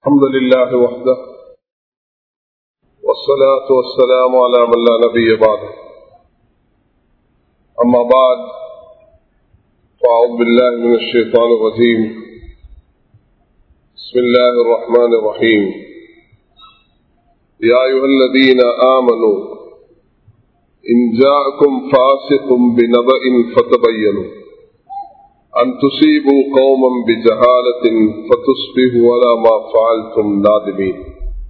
الحمد لله وحده والصلاة والسلام على من لا نبي بعده أما بعد فأعوذ بالله من الشيطان الرجيم بسم الله الرحمن الرحيم يا أيها الذين آمنوا إن جاءكم فاسق بنبأ فتبينوا أن تصيبوا قوما بجهالة فتصبحوا ولا ما فعلتم نادمين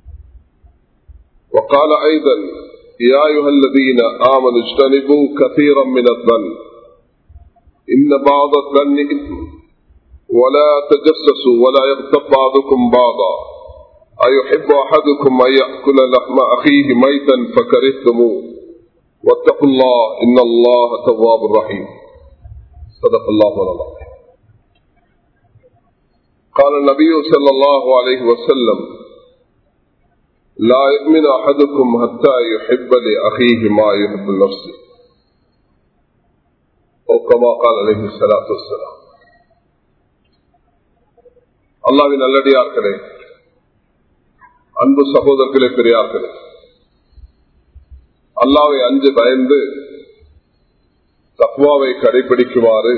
وقال أيضا يا أيها الذين آمنوا اجتنبوا كثيرا من الظن إن بعض الظن إثم ولا تجسسوا ولا يغتب بعضكم بعضا أيحب أحدكم أن يأكل لحم أخيه ميتا فكرهتموه واتقوا الله إن الله تواب رحيم صدق الله والله قال النبي صلى الله عليه وسلم لا يؤمن أحدكم حتى يحب لأخيه ما يحب نفسه أو كما قال عليه الصلاة والسلام அல்லாவின் நல்லடியார்களே அன்பு சகோதரர்களே பெரியார்களே அல்லாவை அஞ்சு பயந்து தத்வாவை கடைபிடிக்குமாறு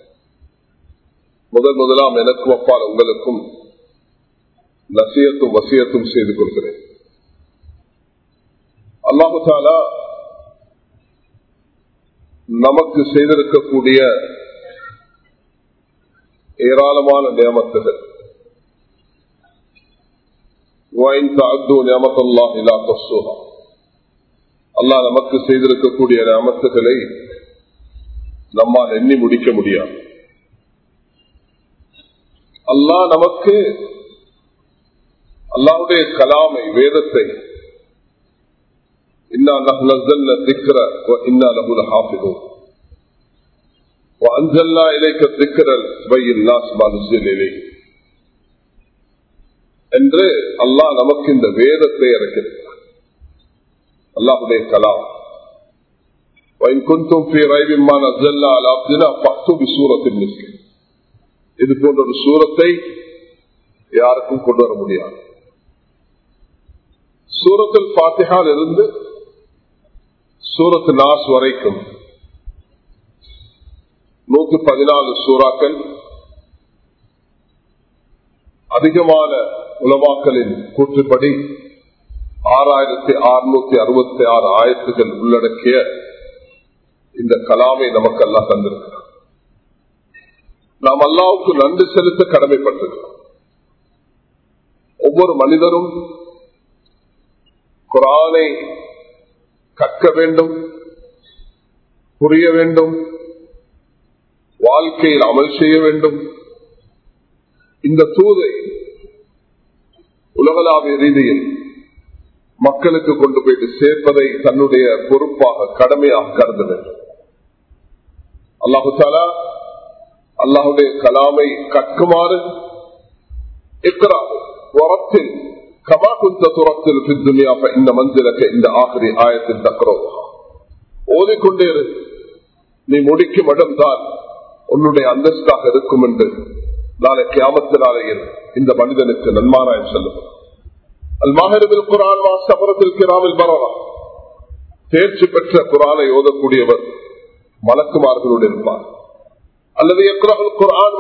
முதல் முதலாம் எனக்கும் அப்பால் உங்களுக்கும் நசியத்தும் வசியத்தும் செய்து கொள்கிறேன் அல்லாஹு தாலா நமக்கு செய்திருக்கக்கூடிய ஏராளமான நியமத்துகள் அல்லா நமக்கு செய்திருக்கக்கூடிய நியமத்துகளை நம்மால் எண்ணி முடிக்க முடியாது அல்லாஹ் நமக்கு அல்லாவுடைய கலாமை வேதத்தை என்று அல்லாஹ் நமக்கு இந்த வேதத்தை இறக்கிறார் அல்லாஹுடைய கலாம் இது போன்ற ஒரு சூரத்தை யாருக்கும் கொண்டு வர முடியாது சூரத்தில் பாத்திகால் இருந்து சூரத்து நாஸ் வரைக்கும் நூத்தி பதினாலு சூறாக்கள் அதிகமான உலமாக்களின் கூற்றுப்படி ஆறாயிரத்தி அறுநூத்தி அறுபத்தி ஆறு ஆயிரத்துகள் உள்ளடக்கிய இந்த கலாமை நமக்கு எல்லாம் தந்திருக்கிறார் நாம் அல்லாவுக்கு நன்றி செலுத்த கடமைப்பட்டிருக்கிறோம் ஒவ்வொரு மனிதரும் குரானை கற்க வேண்டும் புரிய வேண்டும் வாழ்க்கையில் அமல் செய்ய வேண்டும் இந்த தூதை உலகளாவிய ரீதியில் மக்களுக்கு கொண்டு போயிட்டு சேர்ப்பதை தன்னுடைய பொறுப்பாக கடமையாக கருத வேண்டும் அல்லாஹு தாலா அல்லாஹுடைய கலாமை கற்குமாறு இக்ரா உரத்தில் கமா குந்த துரத்தில் பித்துனியா இந்த மந்திரக்க இந்த ஆகிரி ஆயத்தில் தக்கரோ ஓதிக்கொண்டே நீ முடிக்கும் இடம்தான் உன்னுடைய அந்தஸ்தாக இருக்கும் என்று நாளை கியாமத்தினாலேயே இந்த மனிதனுக்கு நன்மாராயம் சொல்லும் அல்மாஹரிபில் குரான் சபரத்தில் கிராமில் பரவா தேர்ச்சி பெற்ற குரானை ஓதக்கூடியவர் மலக்குமார்களோடு இருப்பார் அல்லது குரான்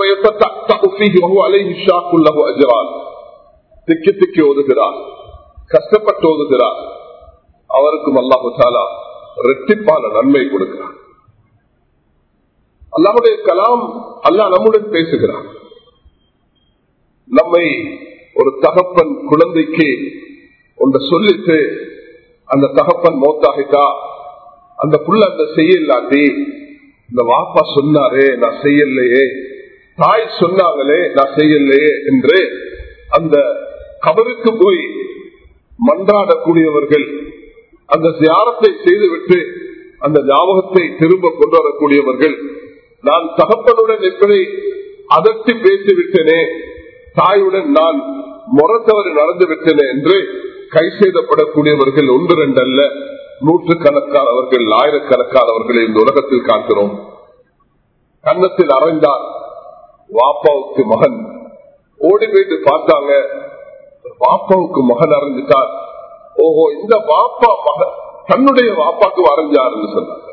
அஜரான் திக்கி திக்கி ஓதுகிறார் கஷ்டப்பட்டு ஓதுகிறார் அவருக்கும் அல்லாஹு சாலா ரெட்டிப்பான நன்மை கொடுக்கிறார் அல்லாவுடைய கலாம் அல்லா நம்முடன் பேசுகிறார் நம்மை ஒரு தகப்பன் குழந்தைக்கு ஒன்று சொல்லிட்டு அந்த தகப்பன் மோத்தாகிட்டா அந்த புள்ள அந்த செய்யலாட்டி இந்த வாப்பா சொன்னாரே நான் செய்யலையே தாய் சொன்னாங்களே நான் செய்யலையே என்று அந்த கபருக்கு போய் மன்றாடக்கூடியவர்கள் அந்த தியானத்தை செய்துவிட்டு அந்த ஞாபகத்தை திரும்ப கொண்டு வரக்கூடியவர்கள் நான் தகப்பனுடன் எப்படி அதட்டி பேசிவிட்டேனே தாயுடன் நான் முறத்தவரை நடந்து விட்டேனே என்று கை செய்தப்படக்கூடியவர்கள் ஒன்று ரெண்டு அல்ல நூற்று கணக்கானவர்கள் ஆயிரக்கணக்கானவர்களை இந்த உலகத்தில் காக்கிறோம் கன்னத்தில் அறைந்தார் வாப்பாவுக்கு மகன் ஓடி போயிட்டு பார்த்தாங்க பாப்பாவுக்கு மகன் அறிஞ்சிட்டார் ஓஹோ இந்த பாப்பா மகன் தன்னுடைய பாப்பாக்கு வரைஞ்சாருன்னு சொன்னாங்க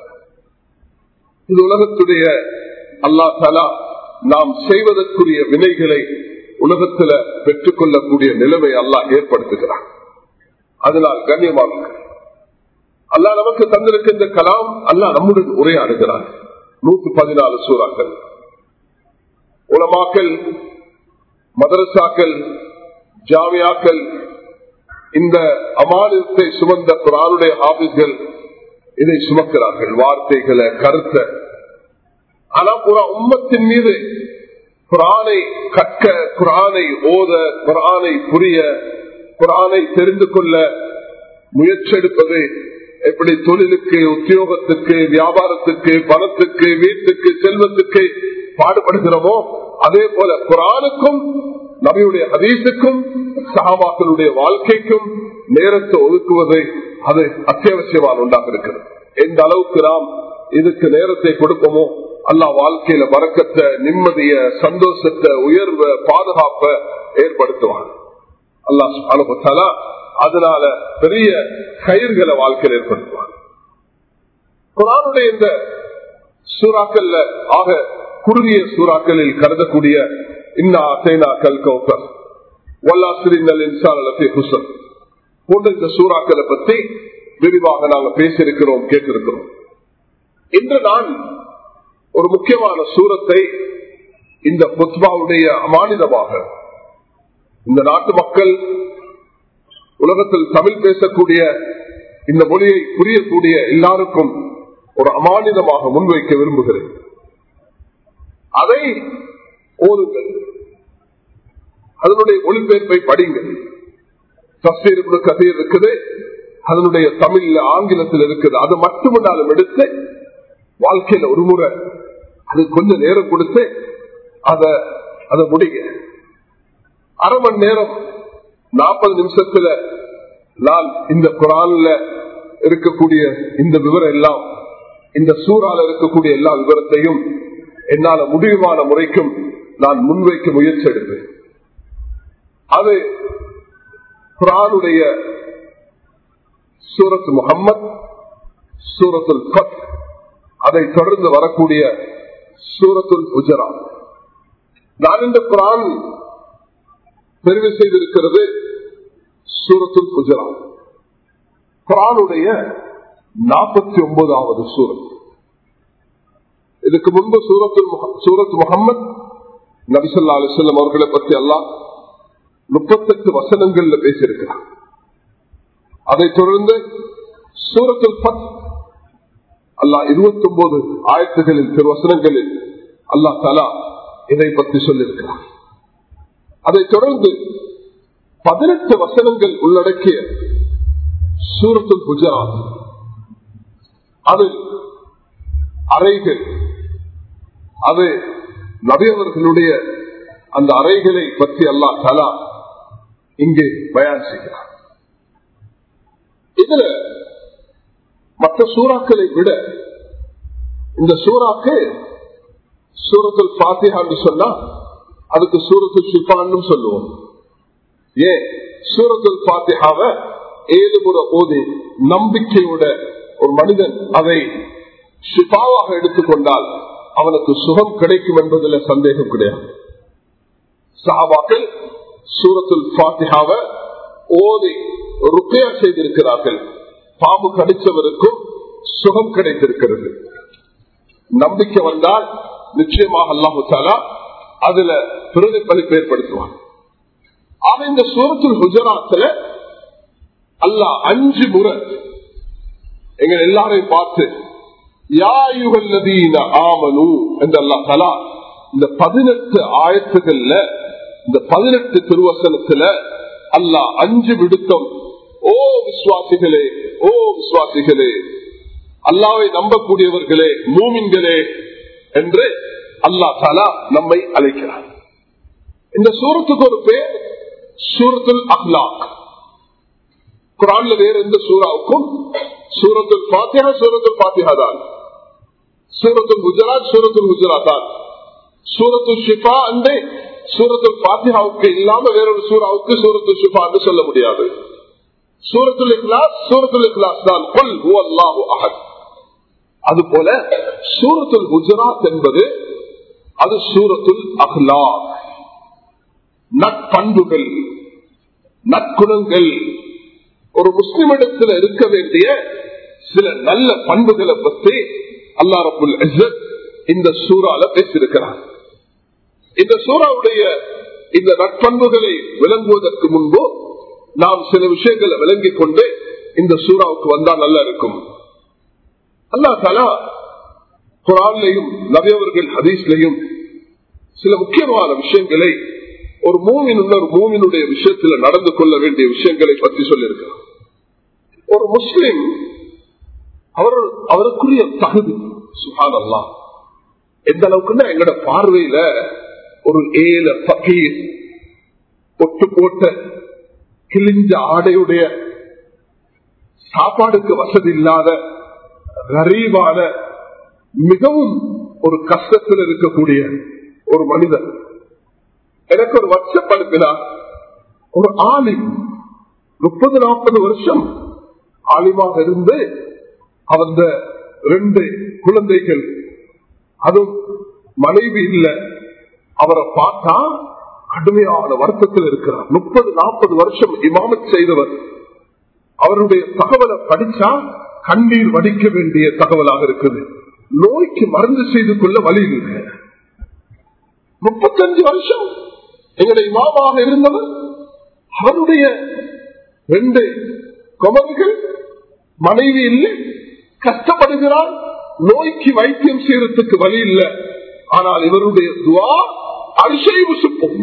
இது உலகத்துடைய அல்லா தலா நாம் செய்வதற்குரிய வினைகளை உலகத்துல பெற்றுக் கொள்ளக்கூடிய நிலைமை அல்லாஹ் ஏற்படுத்துகிறான் அதனால் கண்ணியமாக அல்லாஹ் நமக்கு தந்திருக்கின்ற கலாம் அல்லாஹ் நம்முடன் உரையாடுகிறார் நூத்தி பதினாலு சூறாக்கள் உலமாக்கல் மதரசாக்கள் ஜாமியாக்கள் இந்த அமானியத்தை சுமந்த குரானுடைய ஆபீஸ்கள் இதை சுமக்கிறார்கள் வார்த்தைகளை கருத்தை ஆனா புறா உம்மத்தின் மீது குரானை கற்க குரானை ஓத குரானை புரிய குரானை தெரிந்து கொள்ள முயற்சி எடுப்பது எப்படி தொழிலுக்கு உத்தியோகத்துக்கு வியாபாரத்துக்கு பணத்துக்கு வீட்டுக்கு செல்வத்துக்கு பாடுபடுகிறோமோ அதே போல குரானுக்கும் நபியுடைய ஹதீஸுக்கும் சகாபாக்களுடைய வாழ்க்கைக்கும் நேரத்தை ஒதுக்குவது அது அத்தியாவசியமான ஒன்றாக இருக்கிறது எந்த அளவுக்கு நாம் இதுக்கு நேரத்தை கொடுப்போமோ அல்லா வாழ்க்கையில வரக்கத்தை நிம்மதிய சந்தோஷத்தை உயர்வை பாதுகாப்பை ஏற்படுத்துவான் அல்லா அனுபவத்தாலா அதனால பெரிய கயிர்களை வாழ்க்கையில் ஏற்படுத்துவான் குரானுடைய இந்த சூறாக்கல்ல ஆக குறுகிய சூறாக்களில் கருதக்கூடிய இன்னா சேனா கல் கௌசர் வல்லாசிரிந்தல் இன்சானத்தை ஹுசன் போன்ற இந்த சூறாக்களை பற்றி விரிவாக நாங்கள் பேசியிருக்கிறோம் கேட்டிருக்கிறோம் இன்று நான் ஒரு முக்கியமான சூரத்தை இந்த புத்பாவுடைய அமானிதமாக இந்த நாட்டு மக்கள் உலகத்தில் தமிழ் பேசக்கூடிய இந்த மொழியை புரியக்கூடிய எல்லாருக்கும் ஒரு அமானிதமாக முன்வைக்க விரும்புகிறேன் அதை ஓதுங்கள் அதனுடைய ஒளிபெயர்ப்பை படிங்கள் தஸ்தீர் கதையில் இருக்குது அதனுடைய தமிழ்ல ஆங்கிலத்தில் இருக்குது அது மட்டுமன்னாலும் எடுத்து வாழ்க்கையில ஒரு முறை அது கொஞ்சம் நேரம் கொடுத்து அத அதை முடிங்க அரை மணி நேரம் நாற்பது நிமிஷத்துல நான் இந்த குரான்ல இருக்கக்கூடிய இந்த விவரம் எல்லாம் இந்த சூறால இருக்கக்கூடிய எல்லா விவரத்தையும் என்னால முடிவான முறைக்கும் நான் முன்வைக்க முயற்சி எடுப்பேன் அது குரானுடைய சூரத் முகம்மது சூரத்துல் பத் அதை தொடர்ந்து வரக்கூடிய சூரத்துல் குஜராத் நான் இந்த குரான் தெரிவு செய்திருக்கிறது சூரத்துல் குஜராத் குரானுடைய நாற்பத்தி ஒன்பதாவது சூரத் இதுக்கு முன்பு சூரத்துல் சூரத் முகமது நபிசல்லா அலிசல்லம் அவர்களை பற்றி எல்லாம் முப்பத்தெட்டு வசனங்கள்ல பேசியிருக்கிறார் அதை தொடர்ந்து சூரத்துல் பத் அல்லா இருபத்தி ஒன்பது ஆயிரத்துகளில் திருவசனங்களில் அல்லா தலா இதை பற்றி சொல்லியிருக்கிறார் அதை தொடர்ந்து பதினெட்டு வசனங்கள் உள்ளடக்கிய சூரத்துல் குஜராத் அதில் அறைகள் அது நபியவர்களுடைய அந்த அறைகளை பற்றி அல்லா தலா இங்கே பயான் செய்கிறார் இதுல மற்ற சூறாக்களை விட இந்த சூறாக்கு சூரத்துல் பாத்தியான்னு சொன்னா அதுக்கு சூரத்துல் ஷிஃபான்னு சொல்லுவோம் ஏன் சூரத்துல் பாத்தியாவ ஏழு முறை ஓதி நம்பிக்கையோட ஒரு மனிதன் அதை ஷிஃபாவாக எடுத்துக்கொண்டால் அவனுக்கு சுகம் கிடைக்கும் என்பதில் சந்தேகம் கிடையாது சாபாக்கள் சூரத்துல் பாத்தியாவ ஓதி ருக்கையா செய்திருக்கிறார்கள் பாம்பு கடிச்சவருக்கும் சுகம் கிடைத்திருக்கிறது நம்பிக்கை வந்தால் நிச்சயமாக அல்லாஹு தாலா அதுல பிரதிபலிப்பு ஏற்படுத்துவான் ஆக இந்த சூரத்துல் குஜராத்தில் அல்லாஹ் அஞ்சு முறை எங்க எல்லாரையும் பார்த்து யாயுகல்லதீன ஆமனு என்று அல்லா தலா இந்த பதினெட்டு ஆயத்துகள்ல இந்த பதினெட்டு திருவசனத்துல அல்லாஹ் அஞ்சு விடுத்தம் ஓ விசுவாசிகளே ஓ விசுவாசிகளே அல்லாவை நம்பக்கூடியவர்களே மூமின்களே என்று அல்லா தாலா நம்மை அழைக்கிறார் இந்த சூரத்துக்கு ஒரு பேர் சூரத்துல் அஹ்லாக் குரான்ல வேற எந்த சூறாவுக்கும் சூரத்துல் பாத்தியா சூரத்துல் பாத்தியா தான் சூரத்துல் குஜராத் சூரத்துல் குஜராத் தான் சூரத்துல் ஷிஃபா அண்டே சூரத்துல் பாத்தியாவுக்கு இல்லாம வேறொரு சூறாவுக்கு சூரத்து ஷிஃபான்னு சொல்ல முடியாது சூரத்துல் இக்லாஸ் சூரத்துல் இக்லாஸ் தான் கொல் அல்லாஹு அஹத் அது போல சூரத்துல் குஜராத் என்பது அது சூரத்துல் அஹ்லா நட்பண்புகள் நற்குணங்கள் ஒரு முஸ்லிமிடத்தில் இருக்க வேண்டிய சில நல்ல பண்புகளை பற்றி அல்லா ரபுல் இந்த சூறால பேசியிருக்கிறார் இந்த சூறாவுடைய இந்த நட்பண்புகளை விளங்குவதற்கு முன்பு நாம் சில விஷயங்களை விளங்கிக் கொண்டு இந்த சூறாவுக்கு வந்தா நல்லா இருக்கும் அல்லா தலா குரான்லையும் நவியவர்கள் ஹதீஸ்லையும் சில முக்கியமான விஷயங்களை ஒரு மூவின் ஒரு மூவினுடைய விஷயத்துல நடந்து கொள்ள வேண்டிய விஷயங்களை பற்றி சொல்லியிருக்கிறார் ஒரு முஸ்லிம் அவர் அவருக்குரிய தகுதி சுகான் அல்லா எந்த அளவுக்குன்னா எங்களோட பார்வையில ஒரு ஏல பகீர் ஒட்டு போட்ட கிழிஞ்ச ஆடையுடைய சாப்பாடுக்கு வசதி இல்லாத கரீபான மிகவும் ஒரு கஷ்டத்தில் இருக்கக்கூடிய ஒரு மனிதன் எனக்கு ஒரு வாட்ஸ்அப் அனுப்பினா ஒரு ஆலிம் முப்பது நாற்பது வருஷம் ஆலிமாக இருந்து அந்த ரெண்டு குழந்தைகள் அதுவும் மனைவி இல்ல அவரை பார்த்தா கடுமையான வருத்தத்தில் இருக்கிறார் முப்பது நாற்பது வருஷம் இமாமத் செய்தவர் அவருடைய தகவலை படிச்சா கண்ணீர் வடிக்க வேண்டிய தகவலாக இருக்குது நோய்க்கு மருந்து செய்து கொள்ள வழி இல்லை முப்பத்தஞ்சு வருஷம் எங்களுடைய இமாமாக இருந்தவர் அவருடைய ரெண்டு குமர்கள் மனைவி இல்லை கஷ்டப்படுகிறார் நோய்க்கு வைத்தியம் செய்யறதுக்கு வழி இல்லை ஆனால் இவருடைய துவா அரிசைவு சுப்பும்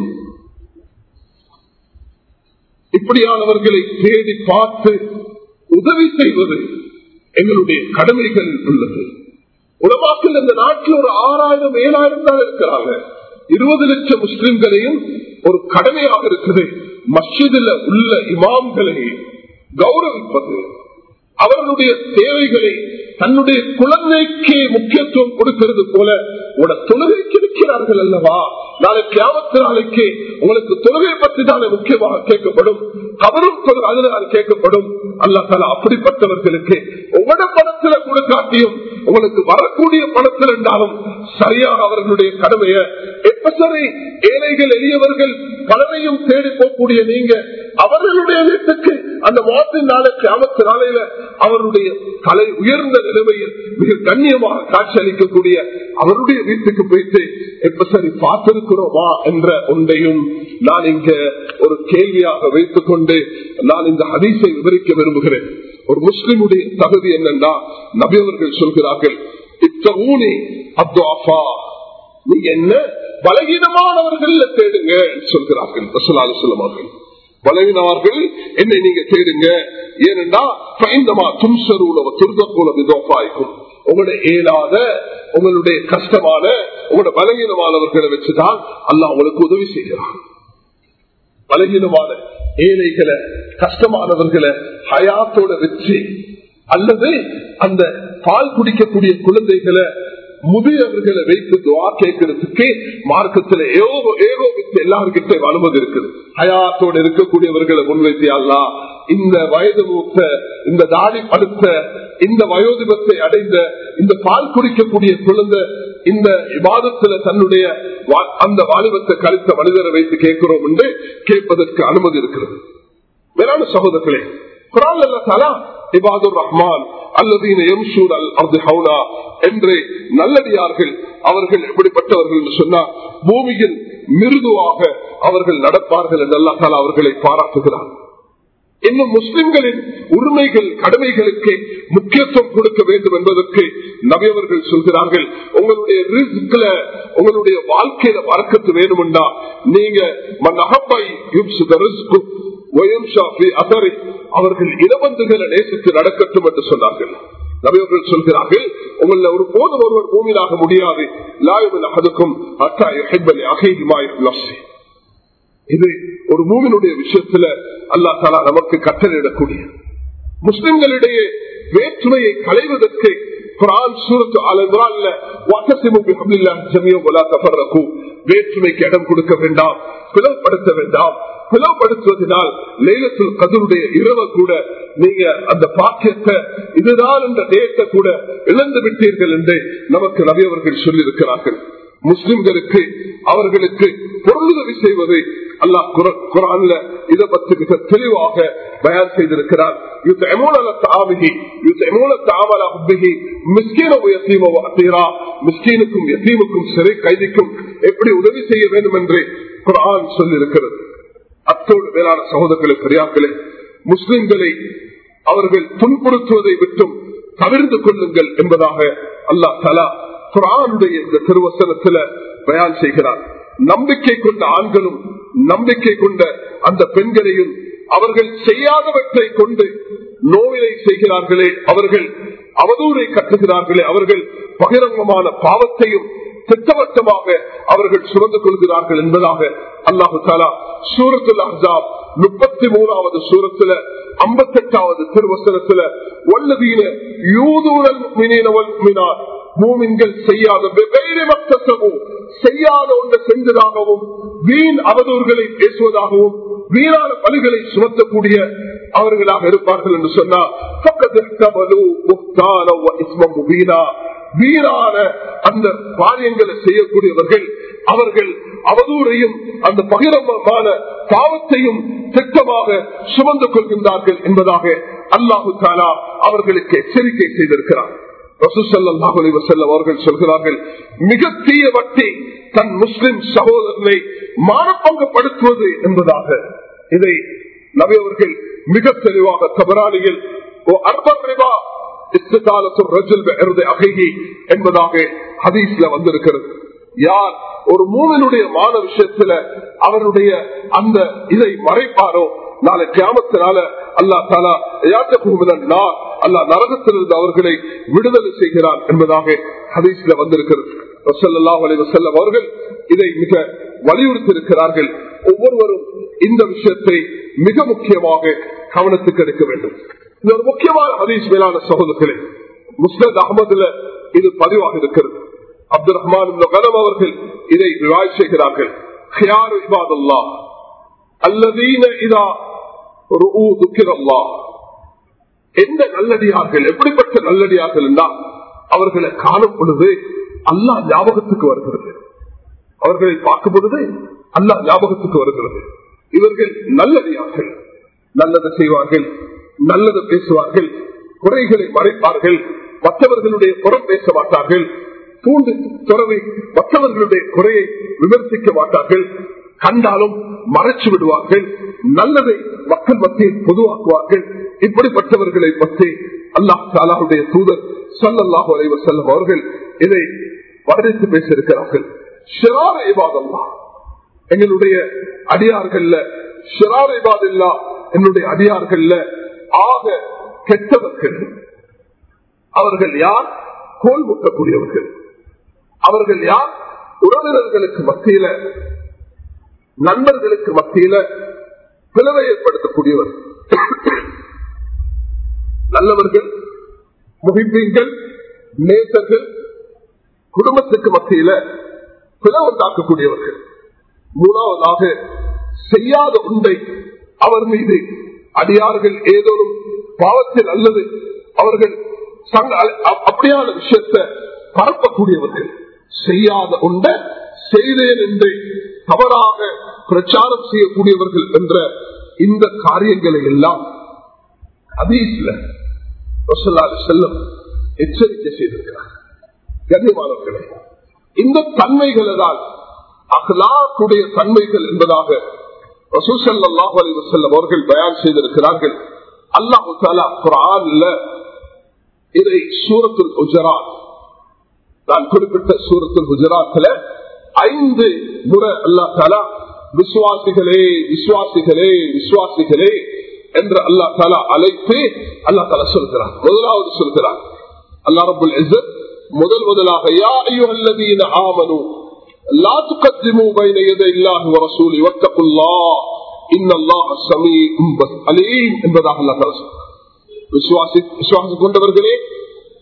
இப்படியானவர்களை தேடி பார்த்து உதவி செய்வது எங்களுடைய கடமைகள் உள்ளது உலமாக்கள் இந்த நாட்டில் ஒரு ஆறாயிரம் ஏழாயிரம் தான் இருக்கிறாங்க இருபது லட்சம் முஸ்லிம்களையும் ஒரு கடமையாக இருக்குது மஸ்ஜிதில் உள்ள இமாம்களை கௌரவிப்பது அவர்களுடைய தேவைகளை தன்னுடைய குழந்தைக்கு முக்கியத்துவம் கொடுக்கிறது போல உங்களோட தொழுகைக்கு இருக்கிறார்கள் அல்லவா நாளை கிராமத்து நாளைக்கு உங்களுக்கு தொழுகை பற்றி தானே முக்கியமாக கேட்கப்படும் அவரும் அதனால் கேட்கப்படும் அல்லா தால அப்படிப்பட்டவர்களுக்கு உங்களோட பணத்துல கொடுக்காட்டியும் உங்களுக்கு வரக்கூடிய பணத்தில் இருந்தாலும் சரியாக அவர்களுடைய கடமையை எப்ப சரி ஏழைகள் எளியவர்கள் பலரையும் தேடி போகக்கூடிய நீங்க அவர்களுடைய வீட்டுக்கு அந்த மாட்டின் நாளை கிராமத்து நாளையில அவருடைய தலை உயர்ந்த நிலைமையில் மிக கண்ணியமாக காட்சி அளிக்கக்கூடிய அவருடைய வீட்டுக்கு போயிட்டு எப்ப சரி பார்த்திருக்கிறோமா என்ற ஒன்றையும் நான் இங்க ஒரு கேள்வியாக வைத்துக் கொண்டு நான் இந்த ஹதீஸை விவரிக்க விரும்புகிறேன் ஒரு முஸ்லிமுடைய தகுதி என்னன்னா நபியவர்கள் சொல்கிறார்கள் இத்தூனி அப்துஆஃபா நீங்க என்ன பலகீனமானவர்கள் தேடுங்க சொல்கிறார்கள் ரசூலுல்லாஹி சொல்லுவார்கள் பலவீனவர்கள் என்னை நீங்க தேடுங்க ஏனென்றா பயந்தமா தும்சரூலவ துர்கக்கூல விதோப்பாய்க்கும் உங்களுடைய இயலாத உங்களுடைய கஷ்டமான உங்களோட பலகீனமானவர்களை வச்சுதான் அல்ல உங்களுக்கு உதவி செய்கிறான் பலகீனமான ஏழைகளை கஷ்டமானவர்களை ஹயாத்தோட வச்சு அல்லது அந்த பால் குடிக்கக்கூடிய குழந்தைகளை முதியவர்களை வைத்து துவா கேட்கறதுக்கு மார்க்கத்தில் ஏகோ ஏகோபித்து எல்லாருக்கிட்ட அனுமதி இருக்குது ஹயாத்தோடு இருக்கக்கூடியவர்களை முன்வைத்தியாலா இந்த வயது மூத்த இந்த தாடி படுத்த இந்த வயோதிபத்தை அடைந்த இந்த பால் குடிக்கக்கூடிய குழந்தை இந்த விவாதத்துல தன்னுடைய அந்த வாலிபத்தை கழித்த மனிதரை வைத்து கேட்கிறோம் என்று கேட்பதற்கு அனுமதி இருக்கிறது வேளாண் சகோதரர்களே குரான் அல்லா இபாதுர் ரஹ்மான் அல்லதீன எம்சூர் அல் அப்து ஹவுனா என்று நல்லடியார்கள் அவர்கள் எப்படிப்பட்டவர்கள் என்று சொன்னால் பூமியில் மிருதுவாக அவர்கள் நடப்பார்கள் என்று அல்லா தாலா அவர்களை பாராட்டுகிறார் இன்னும் முஸ்லிம்களின் உரிமைகள் கடமைகளுக்கு முக்கியத்துவம் கொடுக்க வேண்டும் என்பதற்கு நபியவர்கள் சொல்கிறார்கள் உங்களுடைய ரிஸ்க்ல உங்களுடைய வாழ்க்கையில வரக்கத்து வேணும்னா நீங்க மன்னகப்பை அவர்கள் இளவந்துகளை நேசித்து நடக்கட்டும் என்று சொன்னார்கள் நபியவர்கள் சொல்கிறார்கள் உங்கள ஒரு போதும் ஒருவர் பூமியிலாக முடியாது லாயுவில் அகதுக்கும் இது ஒரு மூவினுடைய விஷயத்துல அல்லா தாலா நமக்கு கட்டளையிடக்கூடிய முஸ்லிம்களிடையே வேற்றுமையை களைவதற்கு குரான் சூரத்து அல் இம்ரான்ல வஅத்தஸிமு பிஹப்லில்லாஹி ஜமீஅன் வலா தஃபர்ரகு வேற்றுமைக்கு இடம் கொடுக்க வேண்டாம் பிளவுபடுத்த வேண்டாம் பிளவுபடுத்துவதனால் லைலத்துல் கதருடைய இரவு கூட நீங்க அந்த பாக்கியத்தை இதுதான் என்ற டேட்டை கூட இழந்து விட்டீர்கள் என்று நமக்கு நபி அவர்கள் சொல்லியிருக்கிறார்கள் முஸ்லிம்களுக்கு அவர்களுக்கு பொருளுதவி செய்வது அல்லாஹ் குர- குரான்ல இதை பற்றி மிக தெளிவாக பயான் செய்திருக்கிறார் يطعمون على طعامه يطعمون الطعام على حبه مسكينا ويتيما وأسيرا مسكيனுக்கும் யத்தீமுக்கும் சிறை கைதிக்கும் எப்படி உதவி செய்ய வேண்டும் என்று குரான் சொல்லியிருக்கிறது அத்தோடு மேலான சகோதரர்களே பெரியார்களே முஸ்லிம்களை அவர்கள் துன்புறுத்துவதை விட்டும் தவிர்த்து கொள்ளுங்கள் என்பதாக அல்லாஹ் தலா குரானுடைய இந்த திருவசனத்துல பயான் செய்கிறார் நம்பிக்கை கொண்ட ஆண்களும் நம்பிக்கை கொண்ட அந்த பெண்களையும் அவர்கள் செய்யாதவற்றை கொண்டு நோவினை செய்கிறார்களே அவர்கள் அவதூறை கட்டுகிறார்களே அவர்கள் பகிரங்கமான பாவத்தையும் திட்டவட்டமாக அவர்கள் சுரந்து கொள்கிறார்கள் என்பதாக அல்லாஹு தாலா சூரத்துல் அஹாப் முப்பத்தி மூணாவது சூரத்துல ஐம்பத்தெட்டாவது திருவசனத்துல வல்லதீன யூதூரல் மினினவல் மினார் மூமின்கள் செய்யாத வெவ்வேறு மக்தசமும் செய்யாத ஒன்றை செஞ்சதாகவும் வீண் அவதூறுகளை பேசுவதாகவும் வீணான பலிகளை சுமத்தக்கூடிய அவர்களாக இருப்பார்கள் என்று சொன்னார் வீரான அந்த காரியங்களை செய்யக்கூடியவர்கள் அவர்கள் அவதூறையும் அந்த பகிரங்கமான பாவத்தையும் திட்டமாக சுமந்து கொள்கின்றார்கள் என்பதாக அல்லாஹு தாலா அவர்களுக்கு எச்சரிக்கை செய்திருக்கிறார் ரசூசல்லாஹு அலைஹி வஸல்லம் அவர்கள் சொல்கிறார்கள் மிக தீய வட்டி தன் முஸ்லிம் சகோதரனை மானப்பங்கப்படுத்துவது என்பதாக இதை நபி அவர்கள் மிக தெளிவாக தபரானியில் என்பதாக ஹதீஸ்ல வந்திருக்கிறது யார் ஒரு மூவனுடைய மான விஷயத்துல அவருடைய அந்த இதை மறைப்பாரோ நாளை கிராமத்தினால அல்லா தாலா அல்லா நரகத்திலிருந்து அவர்களை விடுதலை செய்கிறார் என்பதாக ஹதீஸ்ல வந்திருக்கிறது ரசல்லாஹ் அலி வசல்லம் அவர்கள் இதை மிக வலியுறுத்தி இருக்கிறார்கள் ஒவ்வொருவரும் இந்த விஷயத்தை மிக முக்கியமாக கவனத்துக்கு எடுக்க வேண்டும் இது ஒரு முக்கியமான ஹதீஸ் மேலான சகோதரர்களே முஸ்லத் அகமதுல இது பதிவாக இருக்கிறது அப்துல் ரஹ்மான் கனம் அவர்கள் இதை விவாய் செய்கிறார்கள் خيار عباد الله الذين إذا رؤوا ذكر الله எந்த நல்லடியார்கள் எப்படிப்பட்ட நல்லடியார்கள் என்றால் அவர்களை காணும் பொழுது அல்லாஹ் ஞாபகத்துக்கு வருகிறது அவர்களை பார்க்கும் பொழுது அல்லாஹ் ஞாபகத்துக்கு வருகிறது இவர்கள் நல்லடியார்கள் நல்லதை செய்வார்கள் நல்லதை பேசுவார்கள் குறைகளை மறைப்பார்கள் மற்றவர்களுடைய புறம் பேச மாட்டார்கள் தூண்டு துறவை மற்றவர்களுடைய குறையை விமர்சிக்க மாட்டார்கள் கண்டாலும் மறைச்சு விடுவார்கள் நல்லதை மக்கள் மத்தியில் பொதுவாக்குவார்கள் இப்படிப்பட்டவர்களை பற்றி அல்லாஹ் தாலாவுடைய தூதர் சல்லாஹூ அலைவ செல்லம் அவர்கள் இதை வர்ணித்து பேசியிருக்கிறார்கள் எங்களுடைய அடியார்கள்ல ஷிராரிபாதில்லா என்னுடைய அடியார்கள்ல ஆக கெட்டவர்கள் அவர்கள் யார் கோல் முட்டக்கூடியவர்கள் அவர்கள் யார் உறவினர்களுக்கு மத்தியில நண்பர்களுக்கு மத்தியில பிளவை ஏற்படுத்தக்கூடியவர் நல்லவர்கள் முகிப்பீங்கள் நேசர்கள் குடும்பத்துக்கு மத்தியில பிளவுண்டாக்கக்கூடியவர்கள் மூணாவதாக செய்யாத உண்டை அவர் மீது அடியார்கள் ஏதோ பாவத்தில் அல்லது அவர்கள் அப்படியான விஷயத்தை பரப்பக்கூடியவர்கள் செய்யாத உண்டை செய்தேன் என்று தவறாக பிரச்சாரம் செய்யக்கூடியவர்கள் என்ற இந்த காரியங்களை எல்லாம் அதீஸ்ல செல்லும் எச்சரிக்கை செய்திருக்கிறார் கண்ணியமானவர்களே இந்த தன்மைகளை தான் அகலாக்குடைய தன்மைகள் என்பதாக ரசூசல்லாஹு அலி வசல்லம் அவர்கள் பயான் செய்திருக்கிறார்கள் அல்லாஹு தாலா குரான்ல இதை சூரத்துல் குஜராத் நான் குறிப்பிட்ட சூரத்துல் குஜராத்ல ஐந்து முறை அல்லா தாலா விசுவாசிகளே விசுவாசிகளே விசுவாசிகளே என்று அல்லா தாலா அழைத்து அல்லா தாலா சொல்கிறார் முதலாவது சொல்கிறார் அல்லா ரபுல் இசத் முதல் முதலாக யா ஐயுஹல்லதீன ஆமனு லா துகத்திமு பைன யதை இல்லாஹி வ ரசூலி வத்தகுல்லாஹ் இன்னல்லாஹ ஸமீஉம் அலீம் என்பதாக அல்லாஹ் தாலா சொல்கிறார் விசுவாசி விசுவாசம் கொண்டவர்களே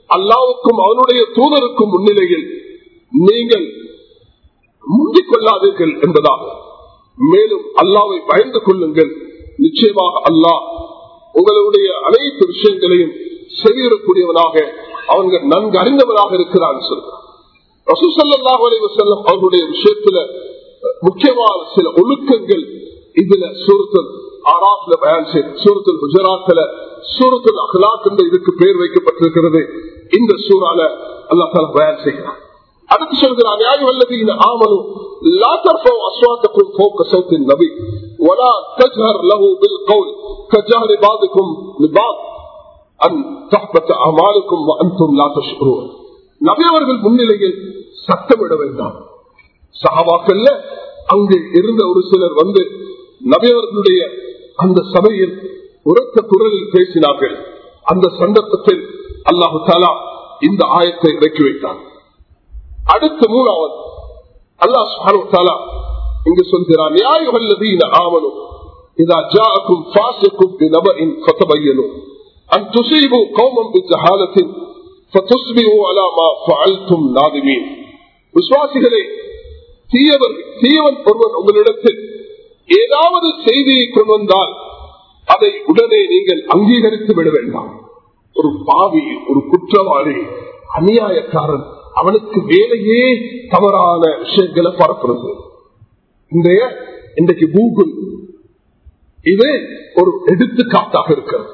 அல்லாவுக்கும் அவனுடைய தூதருக்கும் முன்னிலையில் நீங்கள் முந்திக் கொள்ளாதீர்கள் என்பதாக மேலும் அல்லாவை பயந்து கொள்ளுங்கள் நிச்சயமாக அல்லாஹ் உங்களுடைய அனைத்து விஷயங்களையும் செய்யக்கூடியவனாக அவங்க நன்கு அறிந்தவனாக இருக்கிறான் சொல்றான் ரசூசல்லாஹ் அலைவசல்லம் அவர்களுடைய விஷயத்துல முக்கியமான சில ஒழுக்கங்கள் இதுல சூரத்தில் ஆராப்ல பயன் செய்து சூரத்தில் குஜராத்ல சூரத்தில் அகலாக் என்ற இதுக்கு பெயர் வைக்கப்பட்டிருக்கிறது இந்த சூறால அல்லா தலா பயன் செய்கிறான் அடுத்து சொல்கிறான் யாரு வல்லதீன ஆமனு لا ترفعوا اصواتكم فوق صوت النبي ولا تجهر له بالقول كجهر بعضكم لبعض ان تحبط اعمالكم وانتم لا تشعرون நபி அவர்கள் முன்னிலையில் சத்தமிட வேண்டாம் சகாபாக்கள்ல அங்கு இருந்த ஒரு சிலர் வந்து நபியவர்களுடைய அந்த சபையில் உரத்த குரலில் பேசினார்கள் அந்த சந்தர்ப்பத்தில் அல்லாஹு தாலா இந்த ஆயத்தை இறக்கி வைத்தார் அடுத்த மூணாவது அல்லாஹ் சுஹானு தாலா இங்கு சொல்கிறார் நியாயவல்லதீன ஆமனும் இதா ஜாஅக்கும் ஃபாஸிக்கும் பினபஇன் ஃபதபையனு அன் துஸீபு கௌமம் பிஜஹாலத்தின் ஃபதுஸ்பிஹு அலா மா ஃபஅல்தும் நாதிமீன் விசுவாசிகளே தீயவர் தீயவன் ஒருவன் உங்களிடத்தில் ஏதாவது செய்தியை கொண்டு வந்தால் அதை உடனே நீங்கள் அங்கீகரித்து விட வேண்டாம் ஒரு பாவி ஒரு குற்றவாளி அநியாயக்காரன் அவனுக்கு வேலையே தவறான விஷயங்களை பரப்புறது இன்றைய இன்றைக்கு கூகுள் இது ஒரு எடுத்துக்காட்டாக இருக்கிறது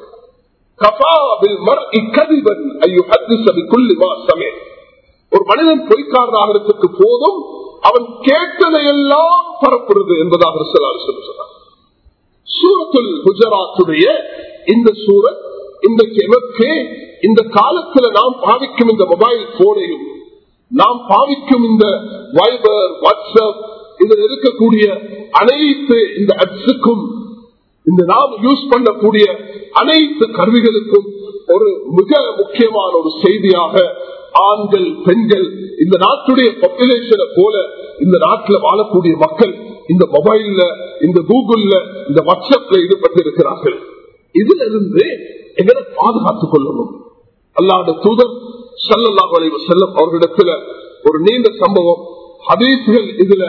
ஒரு மனிதன் பொய்க்காரனாகிறதுக்கு போதும் அவன் கேட்டதையெல்லாம் பரப்புறது என்பதாக சொன்னார் சூரத்துல் குஜராத்துடைய இந்த சூரத் இன்றைக்கு எமக்கு இந்த காலத்துல நாம் பாவிக்கும் இந்த மொபைல் போனையும் நாம் பாவிக்கும் இந்த வைபர் வாட்ஸ்அப் இதில் இருக்கக்கூடிய அனைத்து இந்த அட்ஸுக்கும் இந்த நாம் யூஸ் பண்ணக்கூடிய அனைத்து கருவிகளுக்கும் ஒரு மிக முக்கியமான ஒரு செய்தியாக ஆண்கள் பெண்கள் இந்த நாட்டுடைய பாப்புலேஷனை போல இந்த நாட்டில் வாழக்கூடிய மக்கள் இந்த மொபைல்ல இந்த கூகுள்ல இந்த வாட்ஸ்அப்ல ஈடுபட்டு இருக்கிறார்கள் இதுல இருந்து எங்களை பாதுகாத்துக் கொள்ளணும் அல்லாத தூதர் சல்லல்லாஹ் அலைவ செல்லம் அவர்களிடத்துல ஒரு நீண்ட சம்பவம் ஹதீஸ்கள் இதுல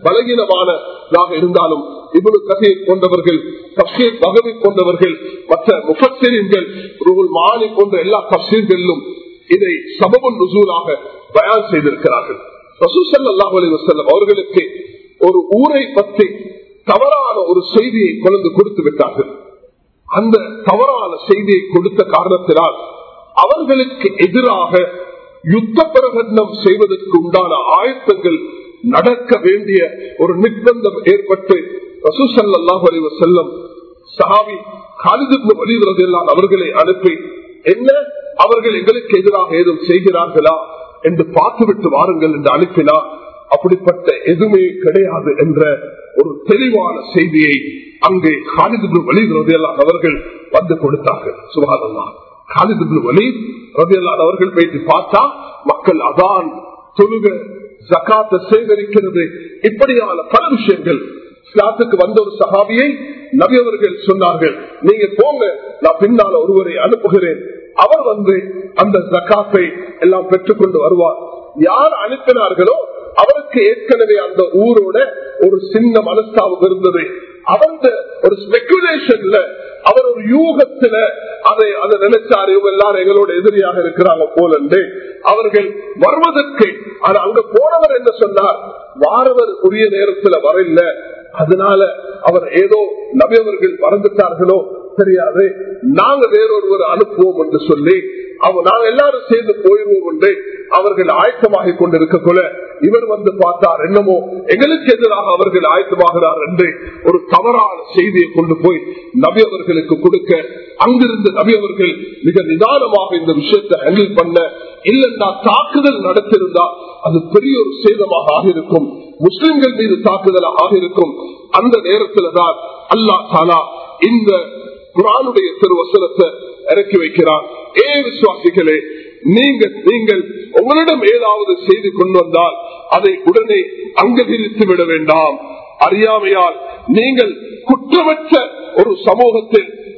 பலகீனமானதாக இருந்தாலும் இவ்வளவு கதையை கொண்டவர்கள் தப்சீர் பகவி கொண்டவர்கள் மற்ற முகத்திரின்கள் மாணி போன்ற எல்லா தப்சீர்களிலும் இதை சபபன் நுசூலாக பயான் செய்திருக்கிறார்கள் ரசூசல்லாஹ் அலி வசல்லம் அவர்களுக்கு ஒரு ஊரை பற்றி தவறான ஒரு செய்தியை கொண்டு கொடுத்து விட்டார்கள் அந்த தவறான செய்தியை கொடுத்த காரணத்தினால் அவர்களுக்கு எதிராக யுத்த பிரகடனம் செய்வதற்கு உண்டான ஆயத்தங்கள் நடக்க வேண்டிய ஒரு நிர்பந்தம் ஏற்பட்டு ரசூசல்லாஹ் அலி வசல்லம் சஹாவி காலிது வலிவரதெல்லாம் அவர்களை அனுப்பி என்ன அவர்கள் எங்களுக்கு எதிராக ஏதும் செய்கிறார்களா என்று பார்த்துவிட்டு வாருங்கள் என்று அனுப்பினார் அப்படிப்பட்ட எதுவுமே கிடையாது என்ற ஒரு தெளிவான செய்தியை அங்கே காலிது வலிவரதெல்லாம் அவர்கள் வந்து கொடுத்தார்கள் சுகாதல்லா காலிது வலி ரதையெல்லாம் அவர்கள் போயிட்டு பார்த்தா மக்கள் அதான் தொழுக ஜக்காத்தை சேகரிக்கிறது இப்படியான பல விஷயங்கள் இஸ்லாத்துக்கு வந்த ஒரு சகாபியை நபியவர்கள் சொன்னார்கள் நீங்க போங்க நான் பின்னால ஒருவரை அனுப்புகிறேன் அவர் வந்து அந்த ஜக்காத்தை எல்லாம் பெற்றுக்கொண்டு வருவார் யார் அனுப்பினார்களோ அவருக்கு ஏற்கனவே அந்த ஊரோட ஒரு சின்ன மனஸ்தாபம் இருந்தது அவந்த ஒரு ஸ்பெகுலேஷன்ல அவர் ஒரு யூகத்துல அதை அதை நினைச்சாரு இவங்க எல்லாரும் எங்களோட எதிரியாக இருக்கிறாங்க போலண்டு அவர்கள் வருவதற்கு ஆனா அங்க போனவர் என்ன சொன்னார் வாரவர் உரிய நேரத்துல வரல அதனால அவர் ஏதோ நபியவர்கள் மறந்துட்டார்களோ தெரியாது நாங்க வேறொருவர் அனுப்புவோம் என்று சொல்லி அவங்க நாங்க எல்லாரும் சேர்ந்து போயிடுவோம் என்று அவர்கள் ஆயத்தமாக கொண்டிருக்க கொள்ள இவர் வந்து பார்த்தார் என்னமோ எங்களுக்கு எதிராக அவர்கள் ஆயத்தமாகிறார் என்று ஒரு தவறான செய்தியை கொண்டு போய் நபி அவர்களுக்கு கொடுக்க அங்கிருந்து நபி அவர்கள் மிக நிதானமாக இந்த விஷயத்தை ஹேண்டில் பண்ண இல்லைன்னா தாக்குதல் நடத்திருந்தா அது பெரிய ஒரு சேதமாக ஆகிருக்கும் முஸ்லிம்கள் மீது தாக்குதலாக ஆகிருக்கும் அந்த நேரத்தில் தான் அல்லா தாலா இந்த குரானுடைய திருவசனத்தை இறக்கி வைக்கிறார் ஏ விசுவாசிகளே நீங்க நீங்கள் உங்களிடம் ஏதாவது செய்து கொண்டு வந்தால் அதை உடனே அங்கீகரித்து விட வேண்டாம் அறியாமையால் நீங்கள் குற்றமற்ற ஒரு சமூகத்தில்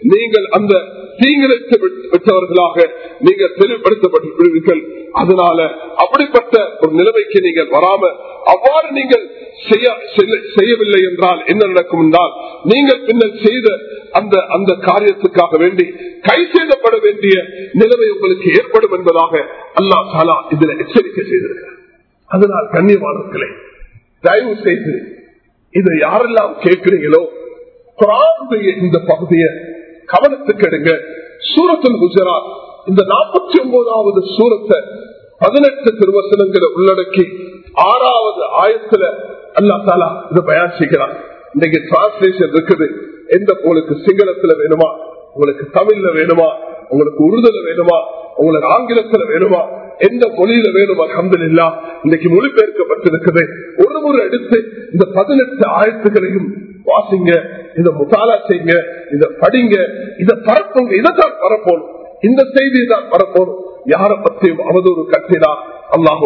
நீங்கள் அந்த தீங்கிழைத்து விட்டவர்களாக நீங்கள் தெளிவுபடுத்தப்பட்டிருப்பீர்கள் அதனால அப்படிப்பட்ட ஒரு நிலைமைக்கு நீங்கள் வராம அவ்வாறு நீங்கள் செய்யவில்லை என்றால் என்ன நடக்கும் என்றால் நீங்கள் பின்னர் செய்த அந்த அந்த காரியத்துக்காக வேண்டி கை செய்தப்பட வேண்டிய நிலைமை உங்களுக்கு ஏற்படும் என்பதாக அல்லா சாலா இதுல எச்சரிக்கை செய்திருக்கிறார் அதனால் கண்ணியமானவர்களே தயவு செய்து இதை யாரெல்லாம் கேட்கிறீங்களோ குரானுடைய இந்த பகுதியை கவனத்துக்கு எடுங்க சூரத்தில் குஜராத் இந்த நாற்பத்தி ஒன்பதாவது சூரத்தை பதினெட்டு திருவசனங்களை உள்ளடக்கி ஆறாவது ஆயத்துல அல்லா தாலா இதை பயன் செய்கிறான் இன்னைக்கு டிரான்ஸ்லேஷன் இருக்குது எந்த உங்களுக்கு சிங்களத்துல வேணுமா உங்களுக்கு தமிழ்ல வேணுமா உங்களுக்கு உருதுல வேணுமா உங்களுக்கு ஆங்கிலத்துல வேணுமா எந்த மொழியில வேணும் அஹமது இல்லா இன்னைக்கு மொழிபெயர்க்கப்பட்டிருக்குது ஒரு முறை எடுத்து இந்த பதினெட்டு ஆயத்துகளையும் வாசிங்க இதை முசாலா செய்யுங்க இதை படிங்க இதை பரப்புங்க இதைத்தான் பரப்போம் இந்த செய்தியை தான் பரப்போம் யார பற்றியும் அவதூறு கட்டினா அல்லாஹ்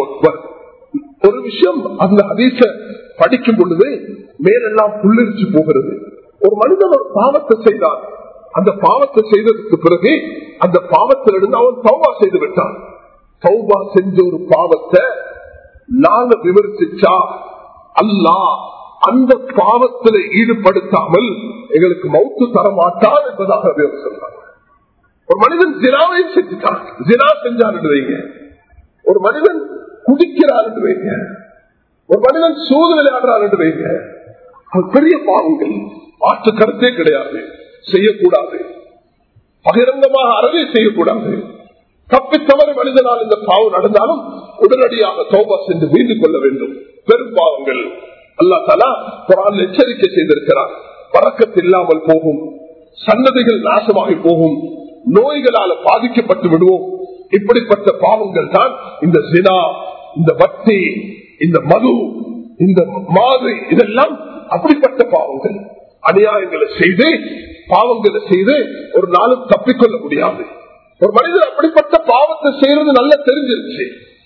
ஒரு விஷயம் அந்த ஹதீச படிக்கும் பொழுது மேலெல்லாம் புல்லரிச்சு போகிறது ஒரு மனிதன் ஒரு பாவத்தை செய்தான் அந்த பாவத்தை செய்ததற்கு பிறகு அந்த பாவத்திலிருந்து அவன் சௌபா செய்து விட்டான் சௌபா செஞ்ச ஒரு பாவத்தை நாங்க விமர்சிச்சா அல்லா அந்த பாவத்தில் ஈடுபடுத்தாமல் எங்களுக்கு மௌத்து தர மாட்டான் என்பதாக சொன்னாங்க ஒரு மனிதன் ஜினாவையும் செஞ்சுட்டான் ஜினா செஞ்சான் வைங்க ஒரு மனிதன் குடிக்கிறான் வைங்க ஒரு மனிதன் சூது விளையாடுறான் வைங்க அது பெரிய பாவங்கள் மாற்று கருத்தே கிடையாது செய்யக்கூடாது பகிரங்கமாக அறவே செய்யக்கூடாது தப்பி தவறு மனிதனால் இந்த பாவம் நடந்தாலும் உடனடியாக தோபா சென்று மீண்டு கொள்ள வேண்டும் பெரும் பாவங்கள் அல்லா தலா குரான் எச்சரிக்கை செய்திருக்கிறார் பறக்கத்து இல்லாமல் போகும் சன்னதிகள் நாசமாகி போகும் நோய்களால பாதிக்கப்பட்டு விடுவோம் இப்படிப்பட்ட பாவங்கள் தான் இந்த சினா இந்த வட்டி இந்த மது இந்த மாதிரி இதெல்லாம் அப்படிப்பட்ட பாவங்கள் அநியாயங்களை செய்து பாவங்களை செய்து ஒரு நாளும் தப்பிக்கொள்ள முடியாது ஒரு மனிதன் அப்படிப்பட்ட பாவத்தை செய்யறது நல்லா தெரிஞ்சிருச்சு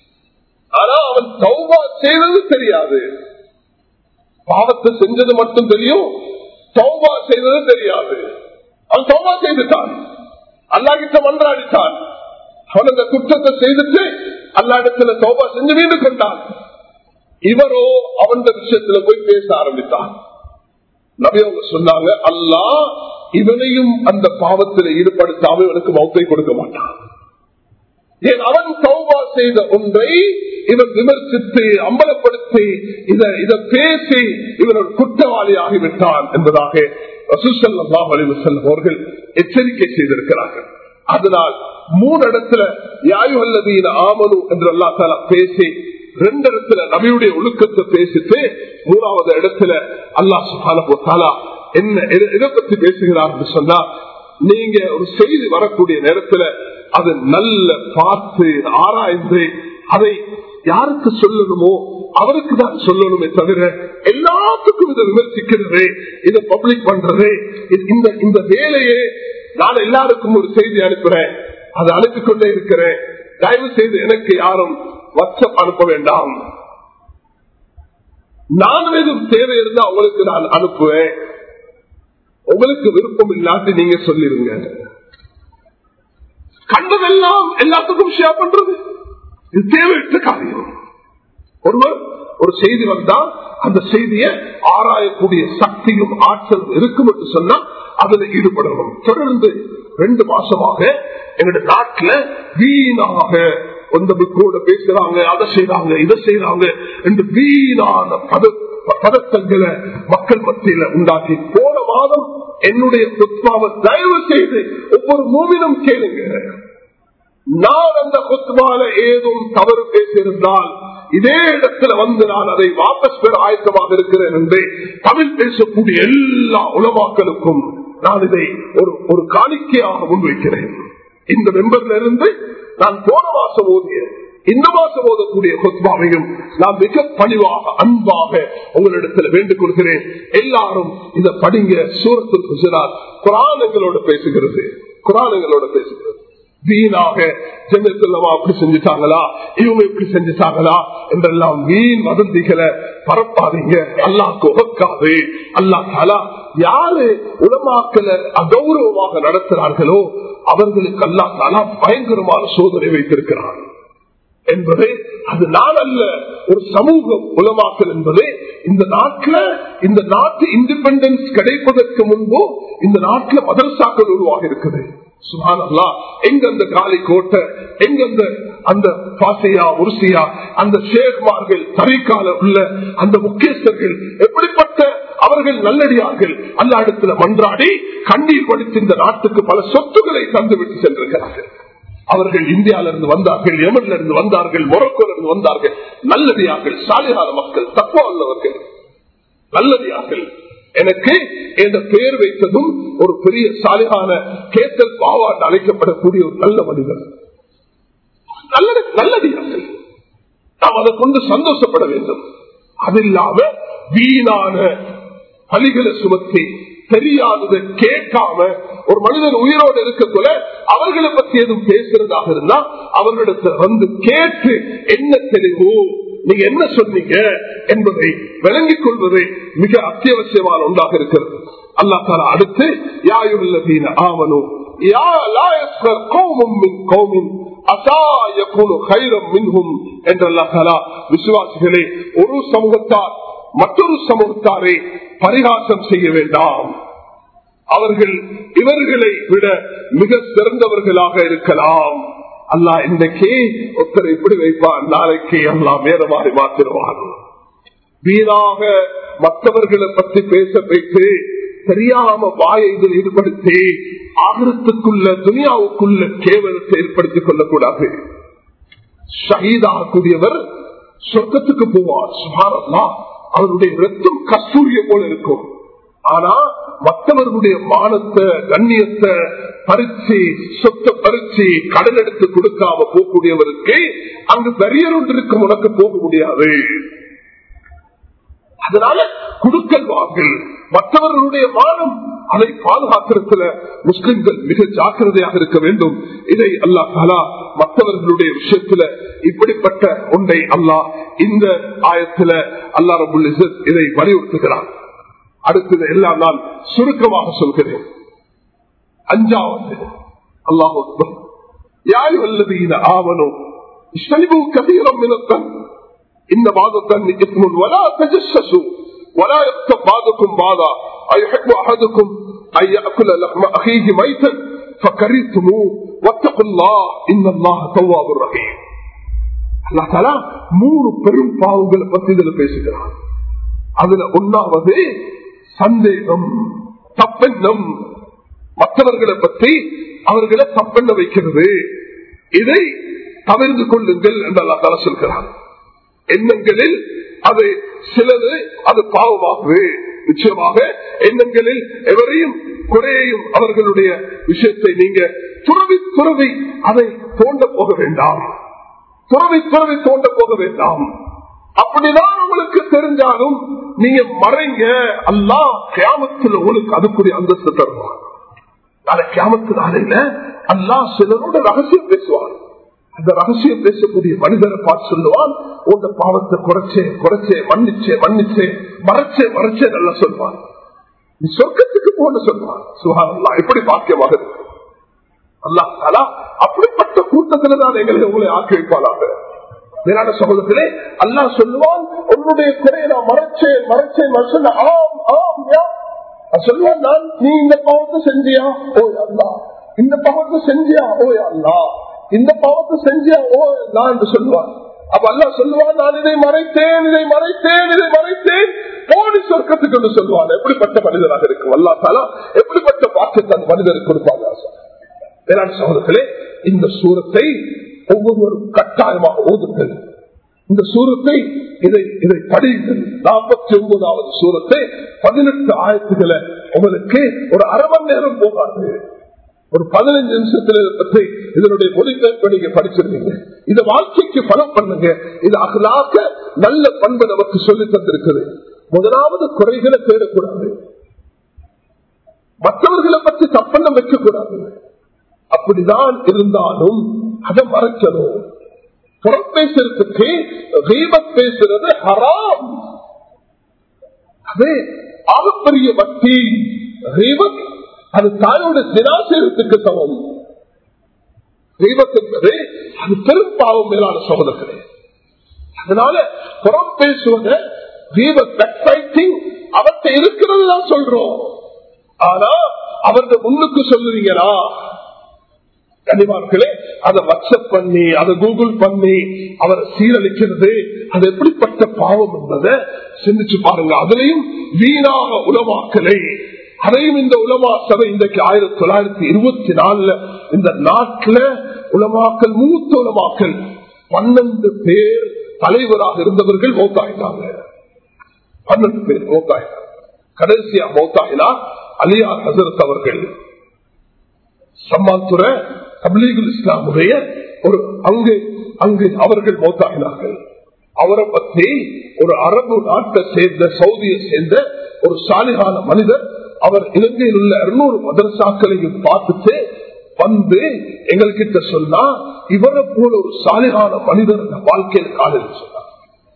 ஆனா அவன் சௌபா செய்யறது தெரியாது பாவத்தை செஞ்சது மட்டும் தெரியும் சௌபா செய்தது தெரியாது அவன் சௌபா செய்துட்டான் அல்லாஹிட்ட மன்றாடித்தான் அவன் அந்த குற்றத்தை செய்துட்டு அல்லாடத்துல சௌபா செஞ்சு மீண்டு கொண்டான் இவரோ அவன் விஷயத்துல போய் பேச ஆரம்பித்தான் நபியவங்க சொன்னாங்க அல்லா இவனையும் அந்த பாவத்தில் ஈடுபடுத்தாம இவனுக்கு மௌத்தை கொடுக்க மாட்டான் ஏன் அவன் சௌபா செய்த ஒன்றை இவன் விமர்சித்து அம்பலப்படுத்தி இதை இதை பேசி இவன் ஒரு குற்றவாளி ஆகிவிட்டான் என்பதாக அவர்கள் எச்சரிக்கை செய்திருக்கிறார்கள் அதனால் மூணு இடத்துல யாயு அல்லதீன ஆமனு என்று அல்லா தாலா பேசி ரெண்டு இடத்துல நபியுடைய ஒழுக்கத்தை பேசிட்டு மூணாவது இடத்துல அல்லா சுபானா என்ன எதை பத்தி பேசுகிறார் சொன்னா நீங்க ஒரு செய்தி வரக்கூடிய நேரத்துல அது நல்ல பார்த்து ஆராய்ந்து அதை யாருக்கு சொல்லணுமோ அவருக்கு தான் சொல்லணுமே தவிர எல்லாத்துக்கும் இதை விமர்சிக்கிறது இதை பப்ளிக் பண்றது இந்த இந்த வேலையே நான் எல்லாருக்கும் ஒரு செய்தி அனுப்புறேன் அதை அனுப்பிக் கொண்டே இருக்கிறேன் தயவு செய்து எனக்கு யாரும் வாட்ஸ்அப் அனுப்ப வேண்டாம் நான் எதுவும் தேவை இருந்தா உங்களுக்கு நான் அனுப்புவேன் உங்களுக்கு விருப்பம் இல்லாட்டி நீங்க சொல்லிருங்க கண்டதெல்லாம் எல்லாத்துக்கும் ஷேர் பண்றது இது தேவையற்ற காரியம் ஒருவர் ஒரு செய்தி வந்தா அந்த செய்தியை ஆராயக்கூடிய சக்தியும் ஆற்றல் இருக்கும் என்று சொன்னா அதுல ஈடுபடணும் தொடர்ந்து ரெண்டு மாசமாக எங்களுடைய நாட்டுல வீணாக அந்த புக்கோட பேசுறாங்க அதை செய்யறாங்க இதை செய்யறாங்க என்று வீணான பத பதத்தங்களை மக்கள் மத்தியில உண்டாக்கி போன மாதம் என்னுடைய குத்மாவை தயவு செய்து ஒவ்வொரு மூவிலும் கேளுங்க நான் அந்த குத்மால ஏதும் தவறு பேசியிருந்தால் இதே இடத்துல வந்து நான் அதை வாபஸ் பெற ஆயத்தமாக இருக்கிறேன் என்று தமிழ் பேசக்கூடிய எல்லா உலமாக்களுக்கும் நான் இதை ஒரு ஒரு காணிக்கையாக முன்வைக்கிறேன் இந்த மெம்பர்ல இருந்து நான் போன மாசம் ஓதிய இந்த மாசம் ஓதக்கூடிய கொத்மாவையும் நான் மிக பணிவாக அன்பாக உங்களிடத்தில் வேண்டுக் கொள்கிறேன் எல்லாரும் இதை படிங்க சூரத்தில் குஜராத் குரானங்களோட பேசுகிறது குரானங்களோட பேசுகிறது வீணாக ஜெமித்துள்ளமா அப்படி செஞ்சுட்டாங்களா இவங்க இப்படி செஞ்சுட்டாங்களா என்றெல்லாம் வீண் வதந்திகளை பரப்பாதீங்க அல்லாக்கு உகக்காது அல்லா தாலா யாரு உலமாக்களை அகௌரவமாக நடத்துறார்களோ அவர்களுக்கு அல்லா தாலா பயங்கரமான சோதனை வைத்திருக்கிறார் என்பது அது நான் அல்ல ஒரு சமூகம் உலமாக்கல் என்பது இந்த நாட்டில் இந்த நாட்டு இண்டிபெண்டன்ஸ் கிடைப்பதற்கு முன்பு இந்த நாட்டில் மதரசாக்கள் உருவாக இருக்குது சுகானல்லா எங்க அந்த காலி கோட்டை எங்க அந்த அந்த பாசையா உருசியா அந்த ஷேக்மார்கள் தரிக்கால உள்ள அந்த முக்கியஸ்தர்கள் எப்படிப்பட்ட அவர்கள் நல்லடியார்கள் அல்ல இடத்துல மன்றாடி கண்ணீர் படித்து இந்த நாட்டுக்கு பல சொத்துக்களை தந்துவிட்டு சென்றிருக்கிறார்கள் அவர்கள் இந்தியாவில இருந்து வந்தார்கள் யமன்ல இருந்து வந்தார்கள் மொரக்கோல இருந்து வந்தார்கள் நல்லதியார்கள் சாலிகார மக்கள் தப்பா உள்ளவர்கள் நல்லதியார்கள் எனக்கு என்ற பெயர் வைத்ததும் ஒரு பெரிய சாலிகான கேத்தல் பாவாண்டு அழைக்கப்படக்கூடிய ஒரு நல்ல மனிதர் நல்ல நல்லதியார்கள் நாம் அதை கொண்டு சந்தோஷப்பட வேண்டும் அது இல்லாம வீணான பலிகளை சுமத்தி தெரியாததை கேட்காம ஒரு மனிதன் உயிரோடு இருக்கக்குள்ள அவர்களை பத்தி எதுவும் பேசுறதாக இருந்தா அவர்களிடத்துல வந்து கேட்டு என்ன தெரிவு நீங்க என்ன சொன்னீங்க என்பதை விளங்கிக் கொள்வது மிக அத்தியாவசியமான ஒன்றாக இருக்கிறது அல்லா தாலா அடுத்து யாயுள்ளதீன ஆவனோ விசுவாசிகளே ஒரு சமூகத்தார் மற்றொரு சமூகத்தாரை பரிகாசம் செய்ய வேண்டாம் அவர்கள் இவர்களை விட மிக சிறந்தவர்களாக இருக்கலாம் அல்லா இன்றைக்கு ஒருத்தர் இப்படி வைப்பான் நாளைக்கு அல்லா வேற மாறி மாத்திருவான் வீணாக மற்றவர்களை பற்றி பேச வைத்து தெரியாம வாயை இதில் ஈடுபடுத்தி ஆகரத்துக்குள்ள துனியாவுக்குள்ள கேவலத்தை ஏற்படுத்திக் கொள்ளக்கூடாது ஷஹீதாகக்கூடியவர் சொர்க்கத்துக்கு போவார் சுமாரல்லா அவருடைய ரத்தம் கஸ்தூரிய போல இருக்கும் ஆனா மற்றவர்களுடைய மானத்தை கண்ணியத்தை பறிச்சு சொத்தை பறிச்சு கடன் எடுத்து கொடுக்காம போகக்கூடியவருக்கு அங்கு பெரியர் ஒன்று இருக்கும் உனக்கு போக முடியாது அதனால குடுக்கல் வாங்கல் மற்றவர்களுடைய மானம் அதை பாதுகாக்கிறதுல முஸ்லிம்கள் மிக ஜாக்கிரதையாக இருக்க வேண்டும் இதை அல்லா தாலா மற்றவர்களுடைய விஷயத்துல இப்படிப்பட்ட ஒன்றை அல்லாஹ் இந்த ஆயத்துல அல்லா ரபுல் இதை வலியுறுத்துகிறார் அடுத்தது எல்லாம் நான் சுருக்கமாக சொல்கிறேன் அஞ்சாவது அல்லாஹ் யாரு வல்லது இந்த ஆவணம் இஷ்டனிபு கதீரம் இனத்தன் இந்த வாதத்தன் இஸ்முன் வலா தஜஸ்ஸு ولا يكتب بعضكم بعضا أيحب أحدكم أن يأكل لحم أخيه ميتا فكرهتموه واتقوا الله إن الله تواب رحيم அல்லா தாலா மூணு பெரும் பாவங்களை பத்தி இதுல பேசுகிறான் அதுல ஒன்னாவது சந்தேகம் தப்பெண்ணம் மற்றவர்களை பற்றி அவர்களை தப்பெண்ண வைக்கிறது இதை தவிர்த்து கொள்ளுங்கள் என்று அல்லா தாலா சொல்கிறான் எண்ணங்களில் அது சிலது அது பாவமாகுது நிச்சயமாக எண்ணங்களில் எவரையும் குறையையும் அவர்களுடைய விஷயத்தை நீங்க துறவி துறவி அதை தோண்ட போக வேண்டாம் துறவி துறவி தோண்ட போக வேண்டாம் அப்படிதான் உங்களுக்கு தெரிஞ்சாலும் நீங்க மறைங்க அல்லா கியாமத்தில் உங்களுக்கு அதுக்குரிய அந்தஸ்து தருவார் நாளை கியாமத்து நாளையில அல்லா சிலரோட ரகசியம் பேசுவார் அந்த ரகசியம் பேசக்கூடிய மனிதரை பார்த்து சொல்லுவான் உங்க பாவத்தை குறைச்சே குறைச்சே மன்னிச்சே மன்னிச்சே மறைச்சே மறைச்சே நல்லா சொல்வான் நீ சொர்க்கத்துக்கு போன்னு சொல்வான் சுகாரல்லா எப்படி பாக்கியமாக இருக்கு அல்லா தாலா அப்படிப்பட்ட கூட்டத்துல தான் எங்களை உங்களை ஆக்கி வைப்பானாக மேலான சமூகத்திலே அல்லா சொல்லுவான் உன்னுடைய குறையை நான் மறைச்சேன் மறைச்சேன் மறைச்சேன் ஆம் ஆம் யா சொல்லுவான் நான் நீ இந்த பாவத்தை செஞ்சியா ஓ அல்லா இந்த பாவத்தை செஞ்சியா ஓ அல்லா இந்த பாவத்தை செஞ்சியா ஓ நான் என்று சொல்லுவான் அப்ப அல்லா சொல்லுவான் நான் இதை மறைத்தேன் இதை மறைத்தேன் இதை மறைத்தேன் போடி சொர்க்கத்துக்கு என்று சொல்லுவான் எப்படிப்பட்ட மனிதனாக இருக்கும் அல்லா தாலா எப்படிப்பட்ட பாக்கியத்தை அந்த மனிதருக்கு கொடுப்பாங்க வேளாண் சகோதரர்களே இந்த சூரத்தை ஒவ்வொருவரும் கட்டாயமாக ஓதுங்கள் இந்த சூரத்தை இதை இதை படியுங்கள் நாற்பத்தி ஒன்பதாவது சூரத்தை பதினெட்டு ஆயிரத்துகளை உங்களுக்கு ஒரு அரை மணி நேரம் போகாது ஒரு பதினஞ்சு நிமிஷத்துல பற்றி இதனுடைய மொழிபெயர்ப்பு நீங்க படிச்சிருக்கீங்க இத வாழ்க்கைக்கு பலம் பண்ணுங்க இது அகலாக்க நல்ல பண்பை நமக்கு சொல்லி தந்திருக்குது முதலாவது குறைகளை தேடக்கூடாது மற்றவர்களை பற்றி தப்பெண்ணம் வைக்கக்கூடாது அப்படிதான் இருந்தாலும் அதை மறைக்கணும் புறம் பேசுறதுக்கு ரீபத் பேசுறது ஹராம் அது ஆகப்பெரிய வட்டி ரீபத் அது தாயோட தினாசேரத்துக்கு சமம் ரீபத் என்பது அது பெரும் பாவம் மேலான சகோதரர்களே அதனால புறம் பேசுவத அவற்றை இருக்கிறது தான் சொல்றோம் ஆனா அவருடைய முன்னுக்கு சொல்லுவீங்களா கனிமார்களே அதை வாட்ஸ்அப் பண்ணி அதை கூகுள் பண்ணி அவரை சீரழிக்கிறது அது எப்படிப்பட்ட பாவம் என்பதை சிந்திச்சு பாருங்க அதுலயும் வீணாக உலமாக்கலை அதையும் இந்த உலமா சபை இன்றைக்கு ஆயிரத்தி தொள்ளாயிரத்தி இருபத்தி நாலுல இந்த நாட்டுல உலமாக்கல் மூத்த உலமாக்கல் பன்னெண்டு பேர் தலைவராக இருந்தவர்கள் மௌத்தாயிட்டாங்க பன்னெண்டு பேர் மௌத்தாயிட்டாங்க கடைசியா மௌத்தாயினா அலியார் ஹசரத் அவர்கள் சம்மாத்துறை தப்லீகுல் இஸ்லாமுடைய ஒரு அங்கு அங்கு அவர்கள் மௌத்தாகினார்கள் அவரை பற்றி ஒரு அரபு நாட்டை சேர்ந்த சவுதியை சேர்ந்த ஒரு சாலிகான மனிதர் அவர் இலங்கையில் உள்ள இருநூறு மதரசாக்களையும் பார்த்துட்டு வந்து எங்கள்கிட்ட சொன்னா இவரை போல ஒரு சாலிகான மனிதர் இந்த வாழ்க்கையில் காலையில் சொன்னார்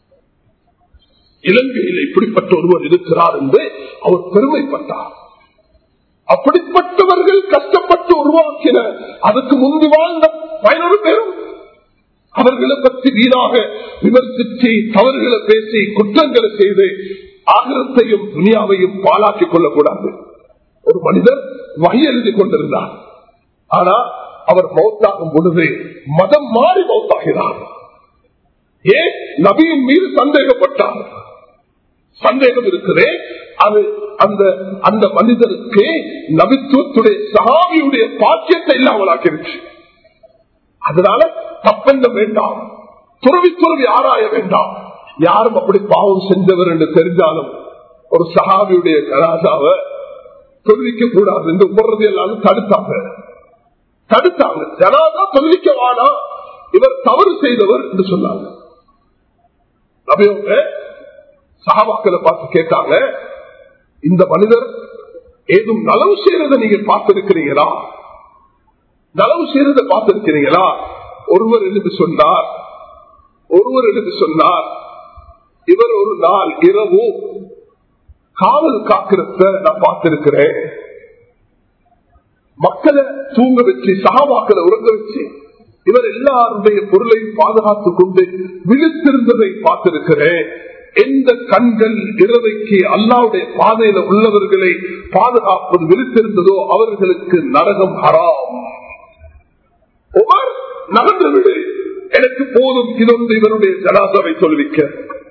இலங்கையில் இப்படிப்பட்ட ஒருவர் இருக்கிறார் என்று அவர் பெருமைப்பட்டார் அப்படிப்பட்டவர்கள் கஷ்டப்பட்டு உருவாக்கின அதுக்கு முந்தி வாழ்ந்த பயனொரு பேரும் அவர்களை பற்றி வீணாக விமர்சித்து தவறுகளை பேசி குற்றங்களை செய்து ஆகிரத்தையும் துனியாவையும் பாலாக்கிக் கொள்ளக்கூடாது ஒரு மனிதர் வகை எழுதி கொண்டிருந்தார் ஆனா அவர் மௌத்தாகும் பொழுது மதம் மாறி மௌத்தாகிறார் ஏன் நபியின் மீது சந்தேகப்பட்டார் சந்தேகம் இருக்கிறே அது அந்த அந்த மனிதருக்கு நபித்துவத்துடைய சகாவியுடைய பாக்கியத்தை இல்லாமல் ஆக்கிருச்சு அதனால தப்பெண்ண வேண்டாம் துறவி துறவி ஆராய வேண்டாம் யாரும் அப்படி பாவம் செஞ்சவர் என்று தெரிஞ்சாலும் ஒரு சகாவியுடைய கராசாவை தொழிலிக்க கூடாது என்று உமர்றது எல்லாரும் தடுத்தாங்க தடுத்தாங்க ஜனாதா தொழிலிக்க வானா இவர் தவறு செய்தவர் என்று சொன்னாங்க நபியவங்க சகாபாக்களை பார்த்து கேட்டாங்க இந்த மனிதர் ஏதும் நலவு செய்யறத நீங்க பார்த்திருக்கிறீங்களா நலவு செய்யறத பார்த்திருக்கிறீங்களா ஒருவர் எழுதி சொன்னார் ஒருவர் எழுதி சொன்னார் இவர் ஒரு நாள் இரவு காவல் காக்கிறத நான் பார்த்திருக்கிறேன் மக்களை தூங்க வச்சு சகாபாக்களை உறங்க வச்சு இவர் எல்லாருடைய பொருளையும் பாதுகாத்துக் கொண்டு விழித்திருந்ததை பார்த்திருக்கிறேன் எந்த கண்கள் இரவைக்கு அல்லாவுடைய பாதையில உள்ளவர்களை பாதுகாப்பது விழித்திருந்ததோ அவர்களுக்கு நரகம் ஹராம் உமர் நகர்ந்து விடு எனக்கு போதும் இதொன்று இவருடைய ஜனாதாவை சொல்லிக்க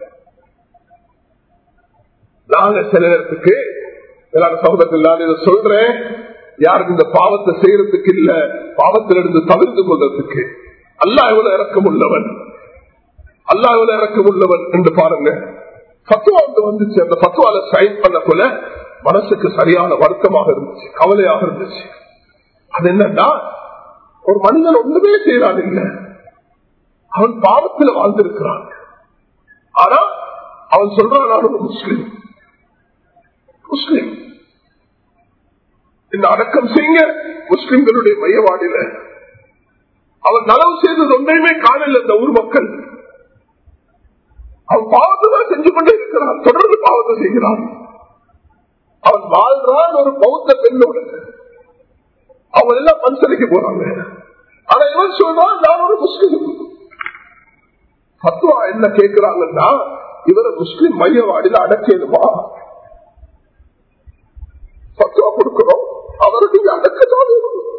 நாங்க சில நேரத்துக்கு சகோதரத்தில் நான் இதை சொல்றேன் யாருக்கு இந்த பாவத்தை செய்யறதுக்கு இல்ல பாவத்திலிருந்து தவிர்த்து கொள்றதுக்கு அல்லா எவ்வளவு இறக்கம் உள்ளவன் அல்லா எவ்வளவு இறக்கம் உள்ளவன் என்று பாருங்க பத்துவா வந்துச்சு அந்த பத்துவால சைன் பண்ண போல மனசுக்கு சரியான வருத்தமாக இருந்துச்சு கவலையாக இருந்துச்சு அது என்னன்னா ஒரு மனிதன் ஒன்றுமே செய்யறான் இல்ல அவன் பாவத்தில் வாழ்ந்திருக்கிறான் ஆனா அவன் சொல்றான் நான் ஒரு முஸ்லீம் முஸ்லீம் இந்த அடக்கம் செய்ய முஸ்லிம்களுடைய மையவாடியில அவன் நலவு செய்தது ஒன்றையுமே காணல இந்த ஊர் மக்கள் அவன் பாவத்தை தான் செஞ்சு கொண்டே இருக்கிறான் தொடர்ந்து பாவத்தை செய்கிறான் அவன் வாழ்றான் ஒரு பௌத்த பெண்ணோட அவன் எல்லாம் பன்சலைக்கு போறாங்க ஆனா இவன் சொல்றான் நான் ஒரு முஸ்லீம் பத்துவா என்ன கேட்கிறாங்கன்னா இவரை முஸ்லீம் மையவாடியில அடக்கிடுமா பத்துவா கொடுக்கிறோம் அவரை நீங்க அடக்கதான்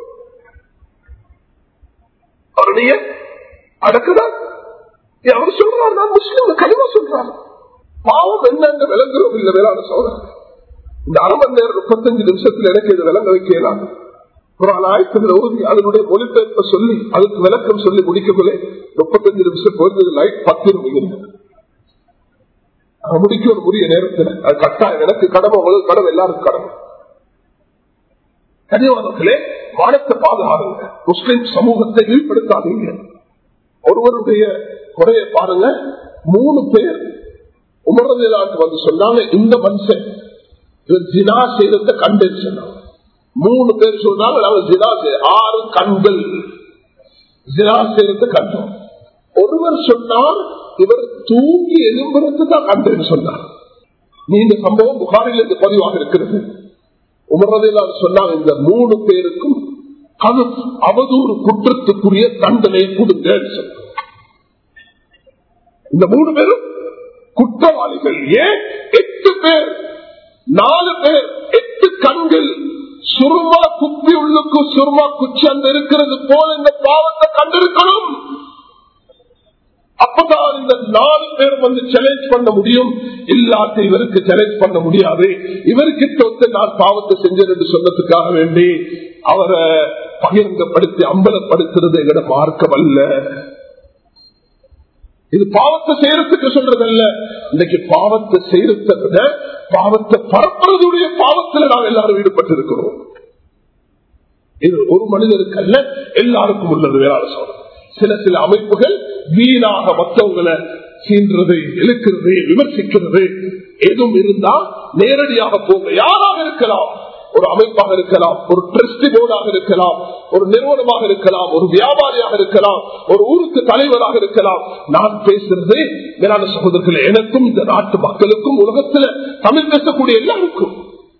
அவருடைய அடக்கதான் அவர் சொல்றார் நான் முஸ்லீம் கனிவா சொல்றாரு பாவம் என்னன்னு விளங்குறோம் இல்ல வேளாண் சோதனை இந்த அரை மணி நேரம் முப்பத்தஞ்சு நிமிஷத்துல எனக்கு இது விளங்க வைக்கலாம் குரான் ஆயத்தில் ஓதி அதனுடைய மொழிபெயர்ப்ப சொல்லி அதுக்கு விளக்கம் சொல்லி முடிக்கக்குள்ளே முப்பத்தஞ்சு நிமிஷம் குறைந்தது லைட் பத்து நிமிடம் முடிக்க ஒரு உரிய நேரத்தில் அது கட்டாயம் எனக்கு கடமை உங்களுக்கு கடமை எல்லாருக்கும் கடமை கனிவாதத்திலே மானத்தை பாதுகாருங்க முஸ்லிம் சமூகத்தை ஈடுபடுத்தாதீங்க ஒருவருடைய குறைய பாருங்க மூணு பேர் உமரது வந்து சொன்னாங்க இந்த மனுஷன் ஜினா செய்தத கண்டேன்னு சொன்னாங்க மூணு பேர் சொல்றாங்க நாங்க ஜினா செய்- ஆறு கண்கள் ஜினா செய்யறது கண்டோம் ஒருவர் சொன்னார் இவர் தூங்கி எலும்புறது தான் கண்டேன்னு சொன்னார் நீண்ட சம்பவம் புகாரிலிருந்து பதிவாக இருக்கிறது உமரதையில் சொன்னாங்க இந்த மூணு பேருக்கும் அது அவதூறு குற்றத்துக்குரிய தண்டனை கொடுங்கன்னு சொன்னார் இந்த மூணு பேரும் குற்றவாளிகள் ஏன் எட்டு பேர் நாலு பேர் எட்டு கண்கள் சுருமா குப்பி உள்ளுக்கு சுருமா குச்சி அந்த இருக்கிறது போல இந்த பாவத்தை கண்டிருக்கணும் அப்பதான் இந்த நாலு பேர் வந்து சேலஞ்ச் பண்ண முடியும் இல்லாத இவருக்கு சேலஞ்ச் பண்ண முடியாது இவருக்கிட்ட வந்து நான் பாவத்தை செஞ்சேன் என்று சொன்னதுக்காக வேண்டி அவரை பகிரங்கப்படுத்தி அம்பலப்படுத்துறது எங்கட மார்க்கம் அல்ல இது பாவத்தை செய்யறதுக்கு சொல்றதல்ல இன்னைக்கு பாவத்தை செய்யறதை விட பாவத்தை பரப்புறதுடைய பாவத்தில் நாம் எல்லாரும் ஈடுபட்டிருக்கிறோம் இது ஒரு மனிதருக்கு அல்ல எல்லாருக்கும் உள்ளது வேற சொல்றது சில சில அமைப்புகள் வீணாக மற்றவங்களை சீன்றது இழுக்கிறது விமர்சிக்கிறது எதுவும் இருந்தா நேரடியாக போங்க யாராக இருக்கலாம் ஒரு அமைப்பாக இருக்கலாம் ஒரு டிரஸ்டி போர்டாக இருக்கலாம் ஒரு நிறுவனமாக இருக்கலாம் ஒரு வியாபாரியாக இருக்கலாம் ஒரு ஊருக்கு தலைவராக இருக்கலாம் நான் பேசுறது மேலான சகோதரர்களே எனக்கும் இந்த நாட்டு மக்களுக்கும் உலகத்துல தமிழ் பேசக்கூடிய எல்லாருக்கும்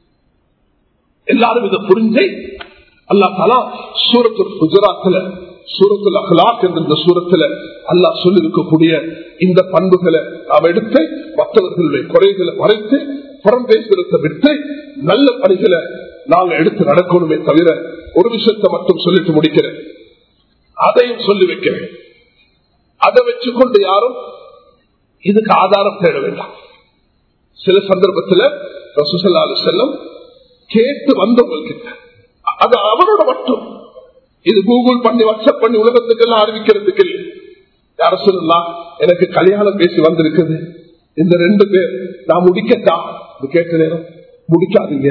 எல்லாரும் இதை புரிஞ்சு அல்லா தாலா சூரத்து குஜராத்ல சூரத்துல அகலாக் என்ற இந்த சூரத்துல அல்லா சொல்லி இருக்கக்கூடிய இந்த பண்புகளை நாம் எடுத்து மற்றவர்களுடைய குறைகளை மறைத்து புறம் பேசுறதை விட்டு நல்ல பணிகளை நாங்க எடுத்து நடக்கணுமே தவிர ஒரு விஷயத்தை மட்டும் சொல்லிட்டு முடிக்கிறேன் அதையும் சொல்லி வைக்கிறேன் அதை வச்சுக்கொண்டு யாரும் இதுக்கு ஆதாரம் தேட வேண்டாம் சில சந்தர்ப்பத்தில் ரசூசல்லாலு செல்லம் கேட்டு வந்தவங்ககிட்ட அது அவரோட மட்டும் இது கூகுள் பண்ணி வாட்ஸ்அப் பண்ணி உலகத்துக்கு எல்லாம் அறிவிக்கிறதுக்கு இல்லை யார சொல்லலாம் எனக்கு கல்யாணம் பேசி வந்திருக்குது இந்த ரெண்டு பேர் நான் முடிக்கட்டா இது கேட்ட நேரம் முடிக்காதீங்க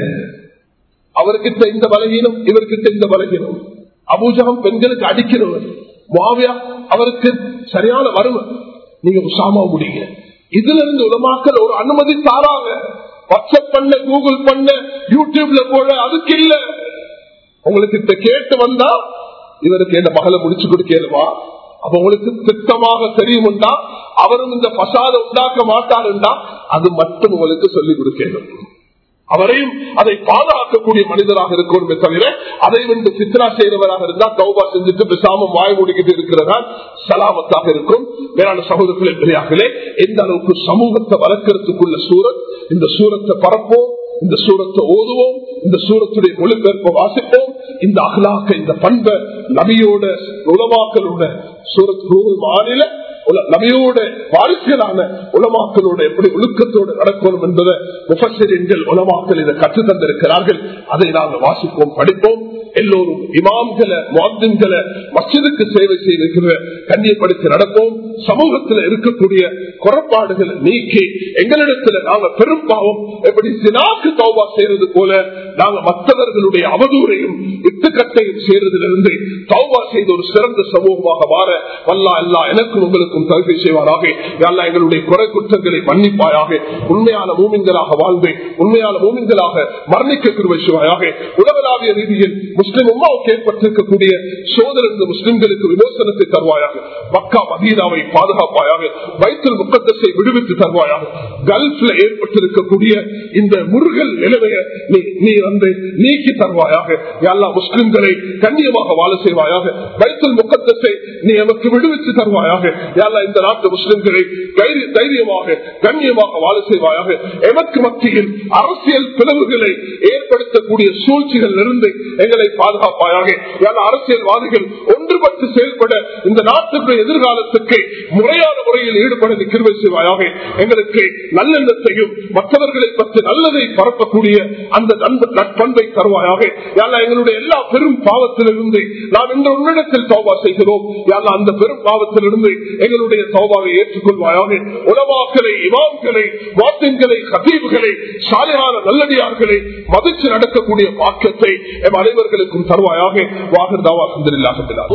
அவர்கிட்ட இந்த பலகீனம் இவர்கிட்ட இந்த பலகீனம் அபூஜகம் பெண்களுக்கு அடிக்கிறவர் மாவியா அவருக்கு சரியான வறுமை நீங்க உசாமா முடிங்க இதுல இருந்து உலமாக்கல் ஒரு அனுமதி தாராங்க வாட்ஸ்அப் பண்ண கூகுள் பண்ண யூடியூப்ல போட அதுக்கு இல்ல உங்களுக்கு இத கேட்டு வந்தா இவருக்கு என்ன மகளை முடிச்சு கொடுக்கலுமா அப்ப உங்களுக்கு திட்டமாக தெரியும்டா அவரும் இந்த பசாத உண்டாக்க மாட்டாருண்டா அது மட்டும் உங்களுக்கு சொல்லிக் கொடுக்கணும் அவரையும் அதை பாதுகாக்கக்கூடிய மனிதராக இருக்கணுமே தவிர அதை வந்து சித்ரா செய்யறவராக இருந்தா கௌபா செஞ்சுட்டு பேசாம வாய் முடிக்கிட்டு இருக்கிறதா சலாமத்தாக இருக்கும் வேளாண் சகோதரர்களே பெரியார்களே எந்த அளவுக்கு சமூகத்தை வளர்க்கறதுக்குள்ள சூரத் இந்த சூரத்தை பரப்போம் இந்த சூரத்தை ஓதுவோம் இந்த சூரத்துடைய மொழிபெயர்ப்பை வாசிப்போம் இந்த அகலாக்க இந்த பண்பை நபியோட உலமாக்களோட சூரத் மாநில நபியோட வாரிசுகளான உலமாக்களோட எப்படி ஒழுக்கத்தோடு நடக்கணும் என்பதை முஃபசிரியன்கள் உலமாக்கள் இதை கற்று தந்திருக்கிறார்கள் அதை நாங்கள் வாசிப்போம் படிப்போம் எல்லோரும் இமாம்களை மாத்தின்களை மசிதுக்கு சேவை செய்திருக்கிற கண்ணியப்படுத்தி நடப்போம் சமூகத்தில் இருக்கக்கூடிய குறைபாடுகளை நீக்கி எங்களிடத்துல நாங்க பெரும் பாவம் எப்படி சினாக்கு தௌபா செய்யறது போல நாங்க மற்றவர்களுடைய அவதூறையும் இட்டுக்கட்டையும் செய்யறதிலிருந்து தௌபா செய்த ஒரு சிறந்த சமூகமாக மாற வல்லா அல்லா எனக்கும் உங்களுக்கும் தகுதி செய்வாராக அல்லா எங்களுடைய குறை குற்றங்களை மன்னிப்பாயாக உண்மையான மூமின்களாக வாழ்ந்து உண்மையான மூமின்களாக மரணிக்க குருவசிவாயாக உலகளாவிய ரீதியில் முஸ்லிம் உமாவுக்கு ஏற்பட்டிருக்கக்கூடிய சோதரந்து முஸ்லிம்களுக்கு விமோசனத்தை தருவாயாக மக்கா மதீனாவை பாதுகாப்பாயாக வைத்தல் முக்கத்தத்தை விடுவித்து தருவாயாக கல்ஃப்ல ஏற்பட்டிருக்கக்கூடிய இந்த முருகல் நிலைமையை நீ நீ வந்து நீக்கி தருவாயாக எல்லா முஸ்லிம்களை கண்ணியமாக வாழ செய்வாயாக வைத்தல் முக்கத்தத்தை நீ எமக்கு விடுவித்து தருவாயாக எல்லா இந்த நாட்டு முஸ்லிம்களை தைரியமாக கண்ணியமாக வாழ செய்வாயாக எமக்கு மத்தியில் அரசியல் பிளவுகளை ஏற்படுத்தக்கூடிய சூழ்ச்சிகள் இருந்து எங்களை பாதுகாப்பாயாக அரசியல்வாதிகள் ஒன்றுபட்டு செயல்பட இந்த நாட்டுடைய எதிர்காலத்துக்கு முறையான முறையில் ஈடுபட கிருவை செய்வாயாக எங்களுக்கு நல்லெண்ணத்தையும் மற்றவர்களை பற்றி நல்லதை பரப்பக்கூடிய அந்த நட்பண்பை தருவாயாக யாரா எங்களுடைய எல்லா பெரும் பாவத்திலிருந்து நாம் இந்த உன்னிடத்தில் தௌபா செய்கிறோம் யாரா அந்த பெரும் பாவத்திலிருந்து எங்களுடைய தௌபாவை ஏற்றுக்கொள்வாயாக உலவாக்களை இமாம்களை வாத்தின்களை கதீவுகளை சாலையான நல்லடியார்களை மதிச்சு நடக்கக்கூடிய வாக்கியத்தை எம் அனைவர்களுக்கும் தருவாயாக வாகர்தாவா சந்திரில்லாக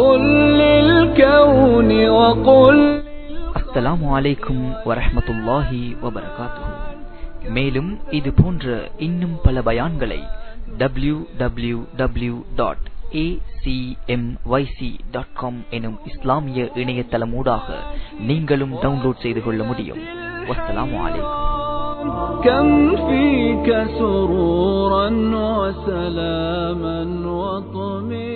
அஸ்ஸலாமு அலைக்கும் வரஹமத்துல்லாஹி வபரகாத்து மேலும் இது போன்ற இன்னும் பல பயான்களை W W W dot dot com எனும் இஸ்லாமிய இணையதளமூடாக நீங்களும் டவுன்லோட் செய்து கொள்ள முடியும் வஸ்ஸலாமு அலைக்கும் كم فيك سرورا وسلاما وطمئنا